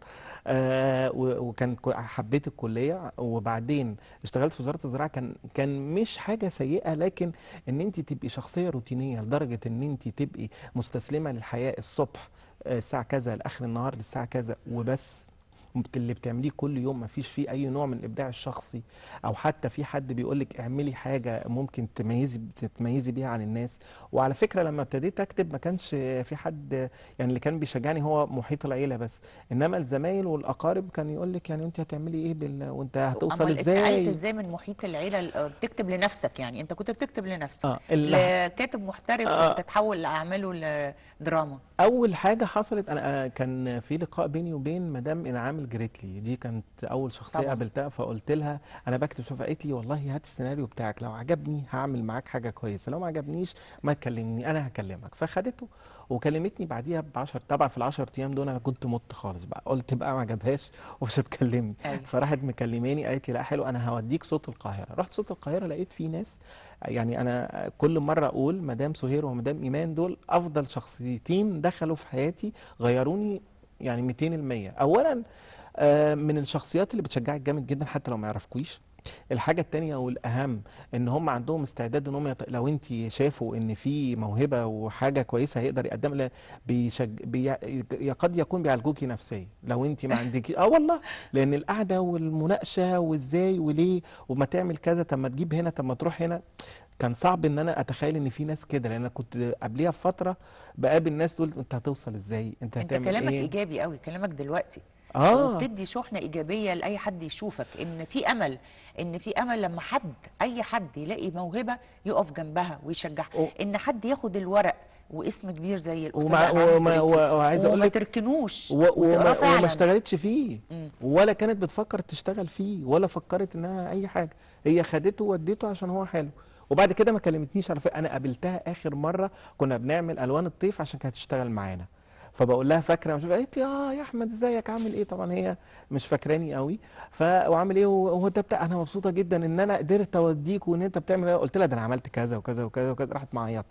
آه و- وكان كو- حبيت الكليه وبعدين اشتغلت في وزاره الزراعه كان كان مش حاجه سيئه لكن ان انت تبقي شخصيه روتينيه لدرجه ان انت تبقي مستسلمه للحياه الصبح آه، الساعه كذا لاخر النهار للساعه كذا وبس بت- اللي بتعمليه كل يوم ما فيش فيه اي نوع من الابداع الشخصي او حتى في حد بيقول لك اعملي حاجه ممكن تميزي تتميزي بيها عن الناس وعلى فكره لما ابتديت اكتب ما كانش في حد يعني اللي كان بيشجعني هو محيط العيله بس انما الزمايل والاقارب كان يقول لك يعني انت هتعملي ايه بال... وانت هتوصل أمال اتنقلت ازاي ازاي من محيط العيله ل- بتكتب لنفسك يعني انت كنت بتكتب لنفسك اه اللي لكاتب محترف آه. تتحول لاعماله لدراما اول حاجه حصلت انا آه، كان في لقاء بيني وبين مدام انعام الجريتلي دي كانت اول شخصيه طبعا. قابلتها فقلت لها انا بكتب شوف قالت لي والله هات السيناريو بتاعك لو عجبني هعمل معاك حاجه كويسه لو ما عجبنيش ما تكلمني انا هكلمك فخدته وكلمتني بعديها ب 10 طبعا في ال 10 ايام دول انا كنت مت خالص بقى قلت بقى ما عجبهاش ومش هتكلمني أيوة. فراحت مكلماني قالت لي لا حلو انا هوديك صوت القاهره رحت صوت القاهره لقيت في ناس يعني انا كل مره اقول مدام سهير ومدام ايمان دول افضل شخصيتين دخلوا في حياتي غيروني يعني 200% اولا آه، من الشخصيات اللي بتشجعك جامد جدا حتى لو ما يعرفكوش الحاجة التانية والأهم إن هم عندهم استعداد إن هم يط... لو أنت شافوا إن في موهبة وحاجة كويسة هيقدر يقدمها بيشج... بي... ي- قد يكون بيعالجوكي نفسيا لو أنت ما عندك آه والله لأن القعدة والمناقشة وإزاي وليه وما تعمل كذا طب ما تجيب هنا طب ما تروح هنا كان صعب ان انا اتخيل ان في ناس كده لان انا كنت قبليها بفتره بقابل ناس تقول انت هتوصل ازاي انت انت هتعمل كلامك ايه ايجابي قوي كلامك دلوقتي آه. وبتدي شحنه ايجابيه لاي حد يشوفك ان في امل ان في امل لما حد اي حد يلاقي موهبه يقف جنبها ويشجعها ان حد ياخد الورق واسم كبير زي الاستاذ ومع أنعام وما الجريتلي وعايز اقول وما لك تركنوش و- وتقراه وما, فعلا وما اشتغلتش فيه مم. ولا كانت بتفكر تشتغل فيه ولا فكرت انها اي حاجه هي خدته ووديته عشان هو حلو وبعد كده ما كلمتنيش على فكره انا قابلتها اخر مره كنا بنعمل الوان الطيف عشان كانت تشتغل معانا فبقول لها فاكره مش قالت لي اه يا احمد ازيك عامل ايه طبعا هي مش فاكراني قوي ف وعامل ايه وهو ده بتاع انا مبسوطه جدا ان انا قدرت اوديك وان انت بتعمل ايه قلت لها ده انا عملت كذا وكذا وكذا وكذا راحت معيطه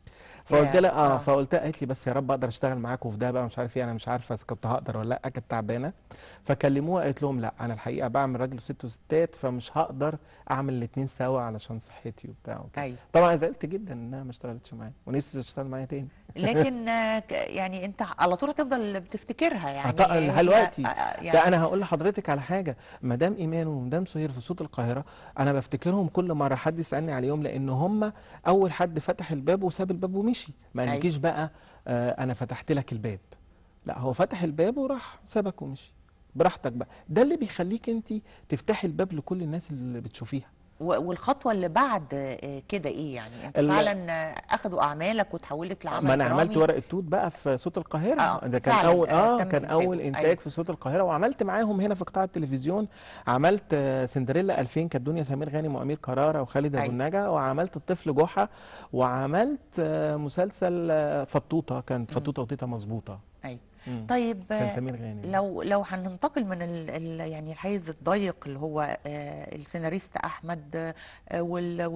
فقلت يا- لها اه آه. فقلت لها قالت لي بس يا رب اقدر اشتغل معاكم في ده بقى مش عارف ايه انا مش عارفه اذا كنت هقدر ولا لا كانت تعبانه فكلموها قالت لهم لا انا الحقيقه بعمل راجل وست وستات فمش هقدر اعمل الاثنين سوا علشان صحتي وبتاع وكده أيوة. طبعا زعلت جدا انها ما اشتغلتش معايا ونفسي تشتغل معايا تاني لكن آه، ك- يعني انت على طول هتفضل بتفتكرها يعني هط- هي- دلوقتي آه، آه، ده انا هقول لحضرتك على حاجه مدام ايمان ومدام سهير في صوت القاهره انا بفتكرهم كل مره حد يسالني عليهم لان هم اول حد فتح الباب وساب الباب ومشي ما أيوة. قالكيش بقى آه انا فتحت لك الباب لا هو فتح الباب وراح سابك ومشي براحتك بقى ده اللي بيخليك انت تفتحي الباب لكل الناس اللي بتشوفيها و- والخطوه اللي بعد آه، كده ايه يعني انت ال- فعلا آه، اخدوا اعمالك وتحولت لعمل ما انا عملت درامي؟ ورقه توت بقى في صوت القاهره آه، ده كان فعلاً، اول آه، اه تم كان إنتاجه. اول انتاج أيوة. في صوت القاهره وعملت معاهم هنا في قطاع التلفزيون عملت آه، سندريلا 2000 كانت دنيا سمير غانم وامير كرارة وخالد ابو أيوة. النجا وعملت الطفل جحا وعملت آه، مسلسل آه، فطوطه كانت فطوطه وتيتا مظبوطه ايوه مم. طيب كان آه، سمير غانم لو لو هننتقل من ال ال يعني الحيز الضيق اللي هو آه، السيناريست احمد آه، وال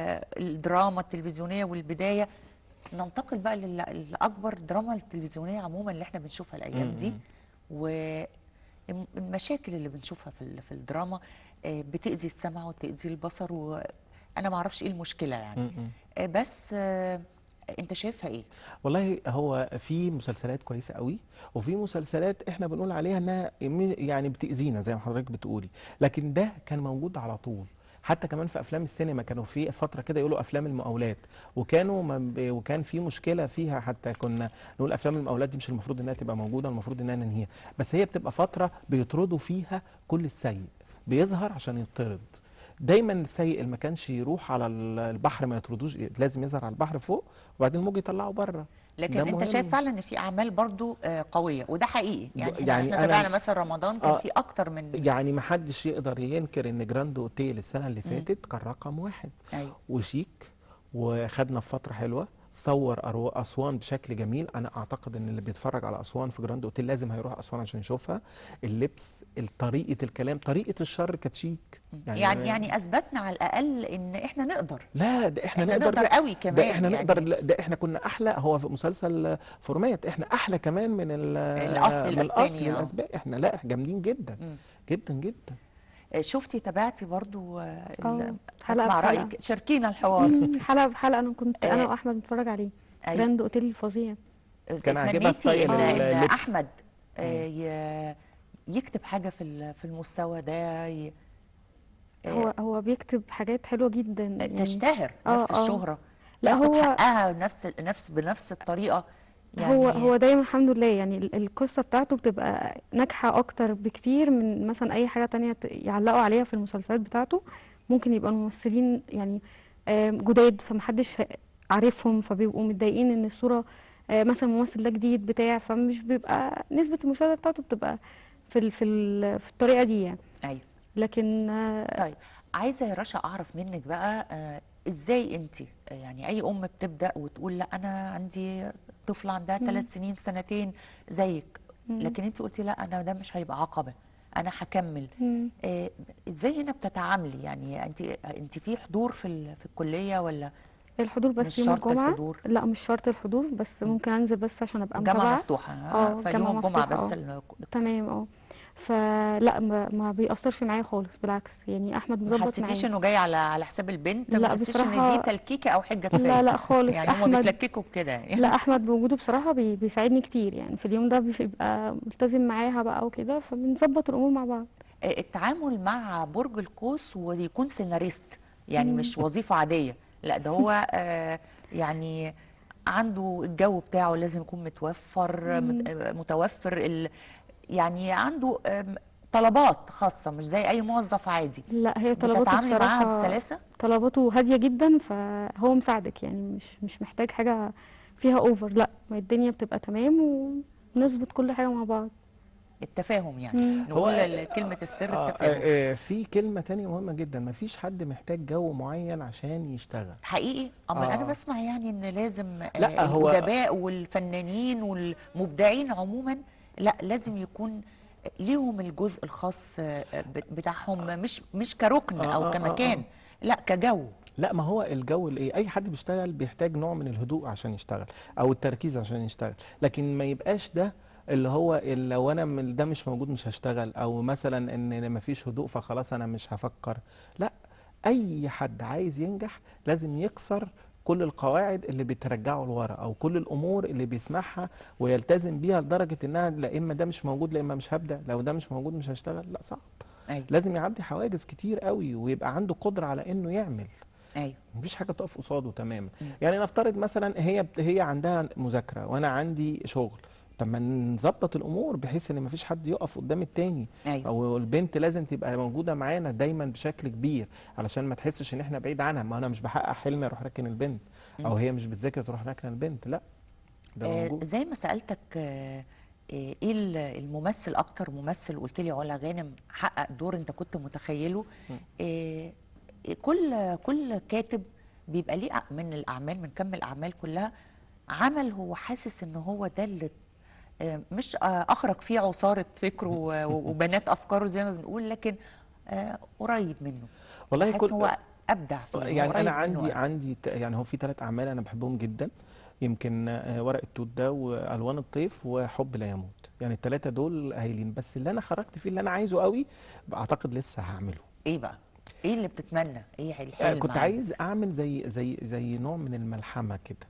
والدراما التلفزيونيه والبدايه ننتقل بقى لل- للاكبر دراما التلفزيونيه عموما اللي احنا بنشوفها الايام دي مم. الم- المشاكل اللي بنشوفها في ال- في الدراما آه، بتأذي السمع وتأذي البصر وانا ما اعرفش ايه المشكله يعني م-م. آه، بس آه، انت شايفها ايه والله هو في مسلسلات كويسه قوي وفي مسلسلات احنا بنقول عليها انها م- يعني بتاذينا زي ما حضرتك بتقولي لكن ده كان موجود على طول حتى كمان في افلام السينما كانوا في فتره كده يقولوا افلام المقاولات وكانوا ما ب- وكان في مشكله فيها حتى كنا نقول افلام المقاولات دي مش المفروض انها تبقى موجوده المفروض انها ننهيها بس هي بتبقى فتره بيطردوا فيها كل السيء بيظهر عشان يطرد دايما السيء اللي ما كانش يروح على ال- البحر ما يطردوش لازم يظهر على البحر فوق وبعدين الموج يطلعه بره لكن ده انت مهم. شايف فعلا ان في اعمال برضو آه، قويه وده حقيقي يعني احنا, يعني احنا أنا- تابعنا مثلا رمضان كان آه، في اكتر من يعني ما حدش يقدر ينكر ان جراند اوتيل السنه اللي فاتت كان رقم واحد ايوه وشيك وخدنا في فتره حلوه صور أرو- اسوان بشكل جميل انا اعتقد ان اللي بيتفرج على اسوان في جراند اوتيل لازم هيروح اسوان عشان يشوفها اللبس طريقه الكلام طريقه الشر كانت شيك يعني يعني, يعني اثبتنا على الاقل ان احنا نقدر لا ده احنا, إحنا نقدر قوي كمان ده احنا يعني. نقدر لا، ده احنا كنا احلى هو في مسلسل فورمات احنا احلى كمان من ال- الأصل من الأسباني، الاصل آه. الاسباني احنا لا إحنا جامدين جدا مم. جدا جدا آه، شفتي تابعتي برضو آه، اه ال- حلقة اسمع بحلقة. رايك شاركينا الحوار مم، حلقه بحلقه انا كنت انا آه. واحمد بنتفرج عليه أيوة. جراند اوتيل فظيع كان عاجبها تمنيتي ستايل ان إن اللبس. احمد آه، ي- يكتب حاجه في ال- في المستوى ده ي- آه، هو هو بيكتب حاجات حلوه جدا يعني تشتهر آه، نفس آه. الشهره لا تاخد هو حقها نفس نفس بنفس الطريقه يعني هو هو دايما الحمد لله يعني ال- القصه بتاعته بتبقى ناجحه اكتر بكتير من مثلا اي حاجه تانية ت- يعلقوا عليها في المسلسلات بتاعته ممكن يبقى الممثلين يعني آم، جداد فمحدش عارفهم فبيبقوا متضايقين ان الصوره آه، مثلا الممثل ده جديد بتاع فمش بيبقى نسبه المشاهده بتاعته بتبقى في ال في ال في الطريقه دي يعني ايوه لكن آه، طيب عايزه يا رشا اعرف منك بقى آه ازاي انت يعني اي ام بتبدا وتقول لا انا عندي طفله عندها مم. ثلاث سنين سنتين زيك مم. لكن انت قلتي لا انا ده مش هيبقى عقبه انا هكمل مم. آه ازاي هنا بتتعاملي يعني انت انت في حضور في ال- في الكليه ولا الحضور مش بس يوم شرط الجمعه الحضور؟ لا مش شرط الحضور بس ممكن انزل بس عشان ابقى جامعه متابعه مفتوحه اه فيوم جامعة الجمعه مفتوحة، بس اه. ال- تمام اه فلا ما, ما بيأثرش معايا خالص بالعكس يعني احمد ما مظبط حسيتيش معايا انه جاي على على حساب البنت لا ما حسيتيش ان بصراحة- دي تلكيكه او حجه لا كفايه لا خالص يعني هم أحمد- بيتلككوا بكده يعني لا احمد بوجوده بصراحه بي بيساعدني كتير يعني في اليوم ده بيبقى ملتزم معاها بقى وكده فبنظبط الامور مع بعض آه، التعامل مع برج القوس ويكون سيناريست يعني مم. مش وظيفة عادية لا ده هو آه، يعني عنده الجو بتاعه لازم يكون متوفر مم. مت- آه، متوفر ال يعني عنده آم، طلبات خاصة مش زي أي موظف عادي لا هي طلباته بتتعاملي معاها بصراحه بسلاسة طلباته هاديه جدا فهو مساعدك يعني مش مش محتاج حاجه فيها اوفر لا ما الدنيا بتبقى تمام ونظبط كل حاجه مع بعض التفاهم يعني مم. نقول هو- ال- كلمة السر آه، التفاهم آه، آه، في كلمة تانية مهمة جدا مفيش حد محتاج جو معين عشان يشتغل حقيقي اما آه. انا بسمع يعني ان لازم لا، آه، هو- الادباء والفنانين والمبدعين عموما لا لازم يكون ليهم الجزء الخاص آه، ب- بتاعهم مش مش كركن آه، او آه، آه، كمكان آه. لا كجو لا ما هو الجو الايه اي حد بيشتغل بيحتاج نوع من الهدوء عشان يشتغل او التركيز عشان يشتغل لكن ما يبقاش ده اللي هو اللي لو انا من ده مش موجود مش هشتغل او مثلا ان ما فيش هدوء فخلاص انا مش هفكر لا اي حد عايز ينجح لازم يكسر كل القواعد اللي بترجعه لورا او كل الامور اللي بيسمعها ويلتزم بيها لدرجه انها لا اما ده مش موجود لا اما مش هبدع لو ده مش موجود مش هشتغل لا صعب ايوه لازم يعدي حواجز كتير قوي ويبقى عنده قدره على انه يعمل ايوه مفيش حاجه تقف قصاده تماما يعني نفترض مثلا هي بت- هي عندها مذاكره وانا عندي شغل طب ما نظبط الامور بحيث ان مفيش حد يقف قدام التاني ايوه او البنت لازم تبقى موجوده معانا دايما بشكل كبير علشان ما تحسش ان احنا بعيد عنها ما انا مش بحقق حلمي اروح راكن البنت او مم. هي مش بتذاكر تروح راكنه البنت لا ده آه موجود زي ما سالتك آه آه، ايه ال- الممثل اكتر ممثل قلت لي علا غانم حقق دور انت كنت متخيله آه كل كل كاتب بيبقى ليه أ- من الاعمال من كم الاعمال كلها عمل هو حاسس ان هو ده اللي آه، مش آه، اخرج فيه عصاره فكره و- و- وبنات افكاره زي ما بنقول لكن آه، قريب منه والله حاسس كل هو ابدع فيه هو يعني قريب انا منه عندي أوي. عندي ت- يعني هو في ثلاث اعمال انا بحبهم جدا يمكن آه، ورق التوت ده والوان الطيف وحب لا يموت يعني الثلاثه دول هايلين بس اللي انا خرجت فيه اللي انا عايزه قوي اعتقد لسه هعمله ايه بقى ايه اللي بتتمنى ايه آه، الحلم كنت عندك؟ عايز اعمل زي زي زي نوع من الملحمه كده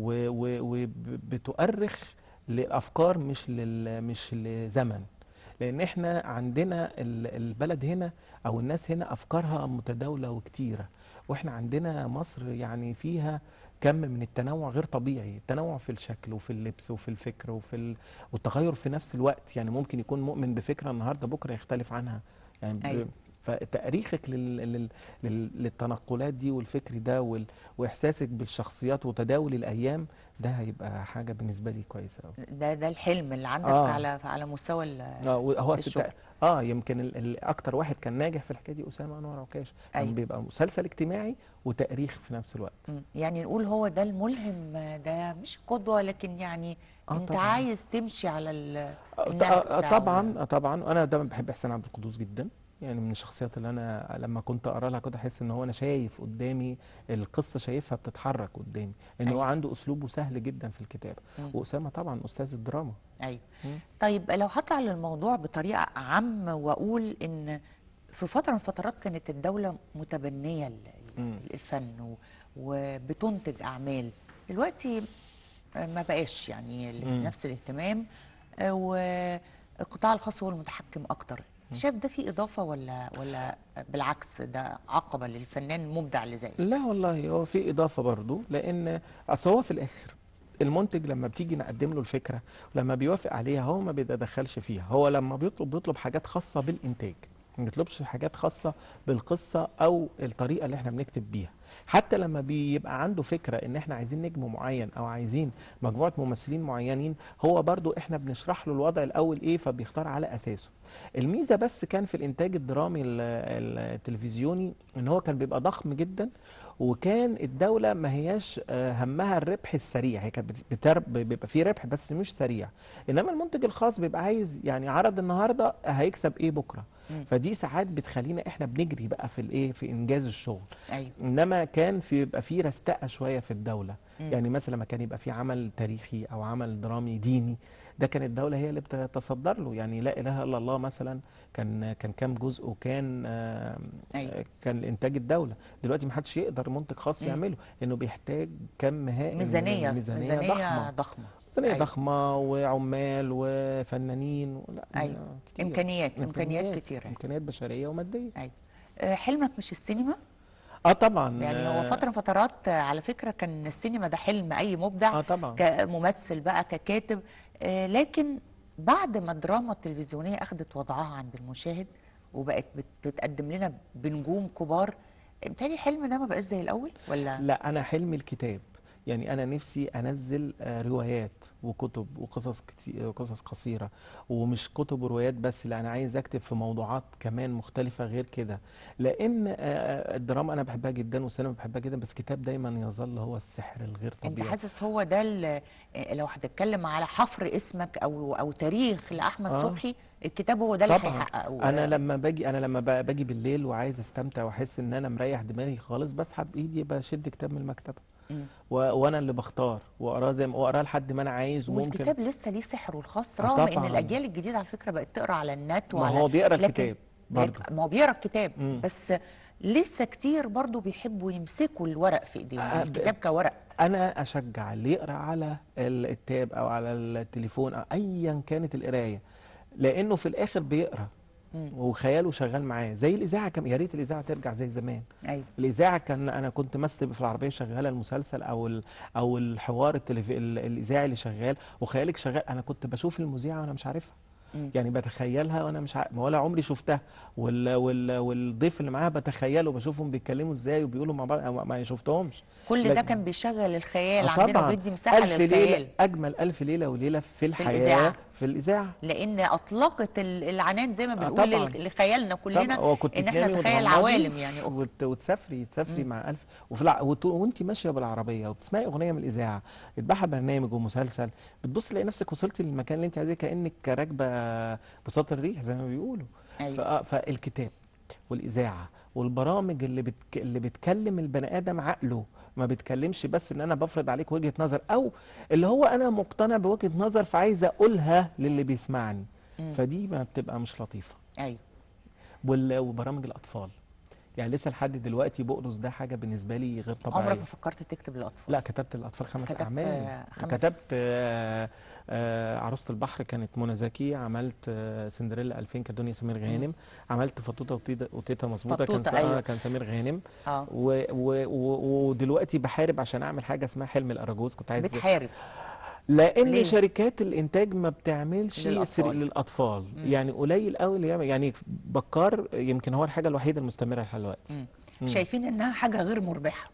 وبتؤرخ لافكار مش لل مش لزمن لان احنا عندنا ال- البلد هنا او الناس هنا افكارها متداوله وكتيره واحنا عندنا مصر يعني فيها كم من التنوع غير طبيعي التنوع في الشكل وفي اللبس وفي الفكر وفي ال... والتغير في نفس الوقت يعني ممكن يكون مؤمن بفكره النهارده بكره يختلف عنها يعني ب... أيوة. فتأريخك لل... لل... لل... للتنقلات دي والفكر ده وال... وإحساسك بالشخصيات وتداول الأيام ده هيبقى حاجة بالنسبة لي كويسة أوي ده ده الحلم اللي عندك آه. على على مستوى ال- اه وهو الشغل. ست... اه يمكن ال... ال... اكتر واحد كان ناجح في الحكايه دي اسامه انور عكاش كان أيوة. بيبقى مسلسل اجتماعي وتاريخ في نفس الوقت مم. يعني نقول هو ده الملهم ده مش قدوة لكن يعني آه انت طبعاً. عايز تمشي على ال- آه، النهج آه، بتاعه طبعا آه، طبعا انا دايما بحب احسان عبد القدوس جدا يعني من الشخصيات اللي انا لما كنت اقرا لها كنت احس ان هو انا شايف قدامي القصه شايفها بتتحرك قدامي لان هو أيوة. عنده اسلوبه سهل جدا في الكتابه مم. واسامه طبعا استاذ الدراما ايوه مم. طيب لو هطلع للموضوع بطريقه عام واقول ان في فتره من الفترات كانت الدوله متبنيه ال- مم. الفن و- وبتنتج اعمال دلوقتي آه، ما بقاش يعني ال- مم. نفس الاهتمام آه، والقطاع الخاص هو المتحكم اكتر انت شايف ده فيه اضافه ولا ولا بالعكس ده عقبه للفنان المبدع اللي زيك لا والله هو في اضافه برضو لان اصل هو في الاخر المنتج لما بتيجي نقدم له الفكره لما بيوافق عليها هو ما بيتدخلش فيها هو لما بيطلب بيطلب حاجات خاصه بالانتاج ما بيطلبش حاجات خاصه بالقصه او الطريقه اللي احنا بنكتب بيها حتى لما بيبقى عنده فكره ان احنا عايزين نجم معين او عايزين مجموعه ممثلين معينين هو برضو احنا بنشرح له الوضع الاول ايه فبيختار على اساسه الميزه بس كان في الانتاج الدرامي ال- ال- التلفزيوني ان هو كان بيبقى ضخم جدا وكان الدوله ما هياش آه، همها الربح السريع هي كانت بت- بتر- بيبقى فيه ربح بس مش سريع انما المنتج الخاص بيبقى عايز يعني عرض النهارده هيكسب ايه بكره مم. فدي ساعات بتخلينا احنا بنجري بقى في الايه في انجاز الشغل ايوه انما كان في يبقى في رستقه شويه في الدوله مم. يعني مثلا لما كان يبقى في عمل تاريخي او عمل درامي ديني ده كانت الدوله هي اللي بتتصدر له يعني لا اله الا الله مثلا كان كان كام جزء وكان آه أيوة. كان انتاج الدوله دلوقتي ما حدش يقدر منتج خاص مم. يعمله لانه بيحتاج كم هائل من ميزانيه الميزانيه ميزانيه ضخمه ضخمه ميزانيه أيوة. ضخمه وعمال وفنانين لا أيوة. كتير. إمكانيات- إمكانيات كتيرة. امكانيات بشريه وماديه ايوه آه، حلمك مش السينما اه طبعا يعني هو آه، فتره من فترات آه، على فكره كان السينما ده حلم اي مبدع اه طبعا كممثل بقى ككاتب آه، لكن بعد ما الدراما التلفزيونيه اخذت وضعها عند المشاهد وبقت بتتقدم لنا بنجوم كبار بالتالي الحلم ده ما بقاش زي الاول ولا لا انا حلمي الكتاب يعني انا نفسي انزل آه، روايات وكتب وقصص كتير وقصص قصيره ومش كتب وروايات بس لا انا عايز اكتب في موضوعات كمان مختلفه غير كده لان آه، آه، الدراما انا بحبها جدا والسينما بحبها جدا بس الكتاب دايما يظل هو السحر الغير انت طبيعي حاسس هو ده ال- آه، لو هتتكلم على حفر اسمك او او تاريخ لاحمد آه. صبحي الكتاب هو ده اللي طبعا هيحققه انا لما باجي انا لما ب- باجي بالليل وعايز استمتع واحس ان انا مريح دماغي خالص بسحب ايدي بشد كتاب من المكتبه مم. و... وانا اللي بختار واقراه زي ما واقراه لحد ما انا عايز وممكن والكتاب لسه ليه سحره الخاص آه رغم ان طبعاً. الاجيال الجديده على فكره بقت تقرا على النت ما وعلى هو بيقرا لكن- الكتاب برضه لكن- ما هو بيقرا الكتاب مم. بس لسه كتير برضو بيحبوا يمسكوا الورق في ايديهم آه، ب- الكتاب كورق انا اشجع اللي يقرا على ال- التاب او على التليفون او ايا كانت القرايه لانه في الاخر بيقرا مم. وخياله شغال معاه زي الاذاعه كم يا ريت الاذاعه ترجع زي زمان ايوه الاذاعه كان انا كنت ماسك في العربيه شغاله المسلسل او ال او الحوار التلف... ال- الاذاعي اللي شغال وخيالك شغال انا كنت بشوف المذيعه وانا مش عارفها مم. يعني بتخيلها وانا مش عارف ولا عمري شفتها وال... وال... والضيف اللي معاها بتخيله وبشوفهم بيتكلموا ازاي وبيقولوا مع بعض أو ما- ما شفتهمش كل ده لكن- كان بيشغل الخيال آه عندنا طبعاً. وبيدي مساحه ألف للخيال ليلة أجمل ألف ليلة وليلة في الحياة الإذاعة. في الإذاعة لان اطلقت ال- العنان زي ما آه بنقول طبعاً. لل- لخيالنا كلنا طبعا وكنت ان احنا تنامي نتخيل وتغمضي عوالم يعني اخرى وت... وتسافري تسافري مم. مع ألف وفي الع... وت... وانت ماشية بالعربية وتسمعي أغنية من الإذاعة يتبعها برنامج ومسلسل بتبص تلاقي نفسك وصلتي للمكان اللي انت عايزاه كأنك راكبة بساط الريح زي ما بيقولوا أيوة. ف... فالكتاب والإذاعة والبرامج اللي بتك... اللي بتكلم البني ادم عقله ما بتكلمش بس ان انا بفرض عليك وجهة نظر او اللي هو انا مقتنع بوجهة نظر فعايز اقولها للي بيسمعني مم. فدي ما بتبقى مش لطيفة ايوه وال... وبرامج الاطفال يعني لسه لحد دلوقتي بقرص ده حاجه بالنسبه لي غير طبيعيه عمرك ما فكرت تكتب للاطفال لا كتبت الاطفال خمس كتبت، اعمال آه، خمس- كتبت آه، آه، عروسه البحر كانت منى زكي عملت آه، سندريلا 2000 كانت دنيا سمير غانم عملت فطوطه وتيتا وتيتا مظبوطه كان فطوطة، س- أيوة. آه، كان سمير غانم اه و- و- و- ودلوقتي بحارب عشان اعمل حاجه اسمها حلم الاراجوز كنت عايز بتحارب لان ليه؟ شركات الانتاج ما بتعملش للأطفال. سر- للاطفال مم. يعني قليل قوي اللي يعمل يعني بكار يمكن هو الحاجه الوحيده المستمره لحد دلوقتي مم. مم. شايفين انها حاجه غير مربحه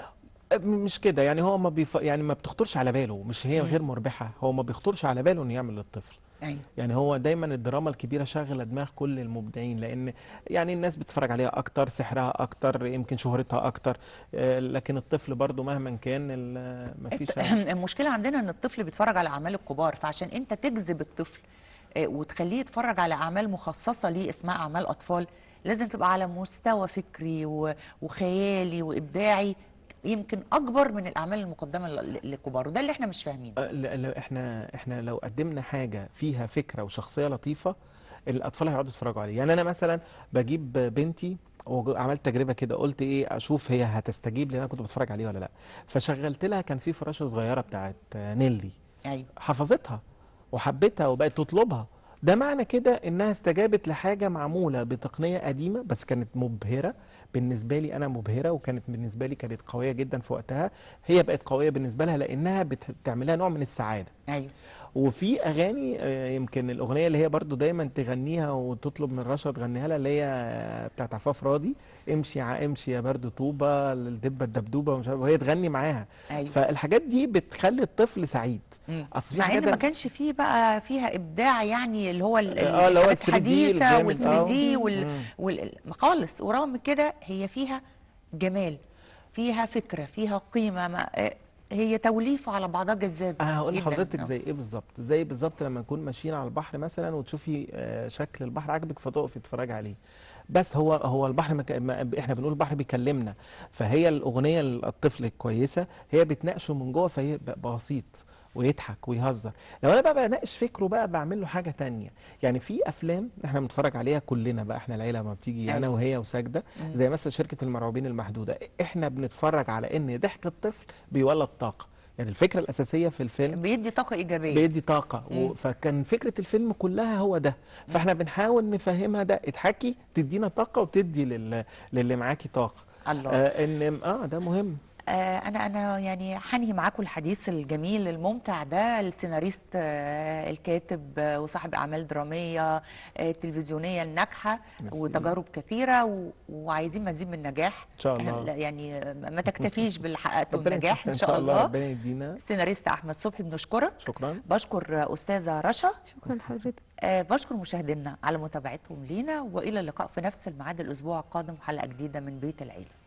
مش كده يعني هو ما بيف... يعني ما بتخطرش على باله مش هي مم. غير مربحه هو ما بيخطرش على باله انه يعمل للطفل ايوه يعني هو دايما الدراما الكبيره شاغله دماغ كل المبدعين لان يعني الناس بتتفرج عليها اكتر سحرها اكتر يمكن شهرتها اكتر آه، لكن الطفل برضو مهما كان ال- مفيش الت- المشكله عندنا ان الطفل بيتفرج على اعمال الكبار فعشان انت تجذب الطفل آه، وتخليه يتفرج على اعمال مخصصه ليه اسمها اعمال اطفال لازم تبقى على مستوى فكري و- وخيالي وابداعي يمكن اكبر من الاعمال المقدمه لل- للكبار وده اللي احنا مش فاهمينه آه، ل- ل- احنا احنا لو قدمنا حاجه فيها فكره وشخصيه لطيفه الاطفال هيقعدوا يتفرجوا عليه يعني انا مثلا بجيب بنتي وعملت تجربه كده قلت ايه اشوف هي هتستجيب لان انا كنت بتفرج عليه ولا لا فشغلت لها كان في فراشه صغيره بتاعت آه، نيلي ايوه حفظتها وحبتها وبقت تطلبها ده معنى كده انها استجابت لحاجه معموله بتقنيه قديمه بس كانت مبهره بالنسبه لي انا مبهره وكانت بالنسبه لي كانت قويه جدا في وقتها هي بقت قويه بالنسبه لها لانها بتعملها نوع من السعاده ايوه وفي اغاني آه، يمكن الاغنيه اللي هي برضو دايما تغنيها وتطلب من رشا تغنيها لها اللي هي آه، بتاعت عفاف راضي امشي ع امشي يا برد طوبه الدبه الدبدوبه ومش عارف وهي تغني معاها أيوة. فالحاجات دي بتخلي الطفل سعيد مم. اصل في مع حاجات ان ما كانش فيه بقى فيها ابداع يعني اللي هو ال- آه، اللي هو الحاجات 3D الحديثه الجامد، وال 3 دي آه. وال مم. وال خالص ورغم كده هي فيها جمال فيها فكره فيها قيمه ما آه، هي توليفه على بعضها جذاب أه هقول جداً. لحضرتك آه. زي ايه بالظبط زي بالظبط لما نكون ماشيين على البحر مثلا وتشوفي آه، شكل البحر عاجبك فتقفي تتفرجي عليه بس هو هو البحر مك... ما احنا بنقول البحر بيكلمنا فهي الاغنيه للطفل الكويسه هي بتناقشه من جوه فهي ب- بسيط ويضحك ويهزر لو انا بقى بناقش فكره بقى بعمل له حاجه تانية يعني في افلام احنا بنتفرج عليها كلنا بقى احنا العيله ما بتيجي انا أيوة. وهي وساجده مم. زي مثلا شركه المرعوبين المحدوده احنا بنتفرج على ان ضحك الطفل بيولد طاقه يعني الفكره الاساسيه في الفيلم بيدي طاقه ايجابيه بيدي طاقة مم. و... فكان فكرة الفيلم كلها هو ده فاحنا بنحاول نفهمها ده اضحكي تدينا طاقة وتدي لل... للي معاكي طاقة الله آه ان اه ده مهم آه، انا انا يعني هنهي معاكم الحديث الجميل الممتع ده السيناريست آه، الكاتب آه، وصاحب اعمال دراميه آه، تلفزيونيه الناجحه ميرسي. وتجارب كثيره و- وعايزين مزيد من النجاح ان شاء الله لا، يعني آه، ما تكتفيش باللي حققته ربنا النجاح يسهل ان شاء الله ربنا يدينا سيناريست احمد صبحي بنشكرك شكرا بشكر آه، استاذه رشا شكرا لحضرتك آه، بشكر مشاهدينا على متابعتهم لينا والى اللقاء في نفس الميعاد الاسبوع القادم حلقه جديده من بيت العيله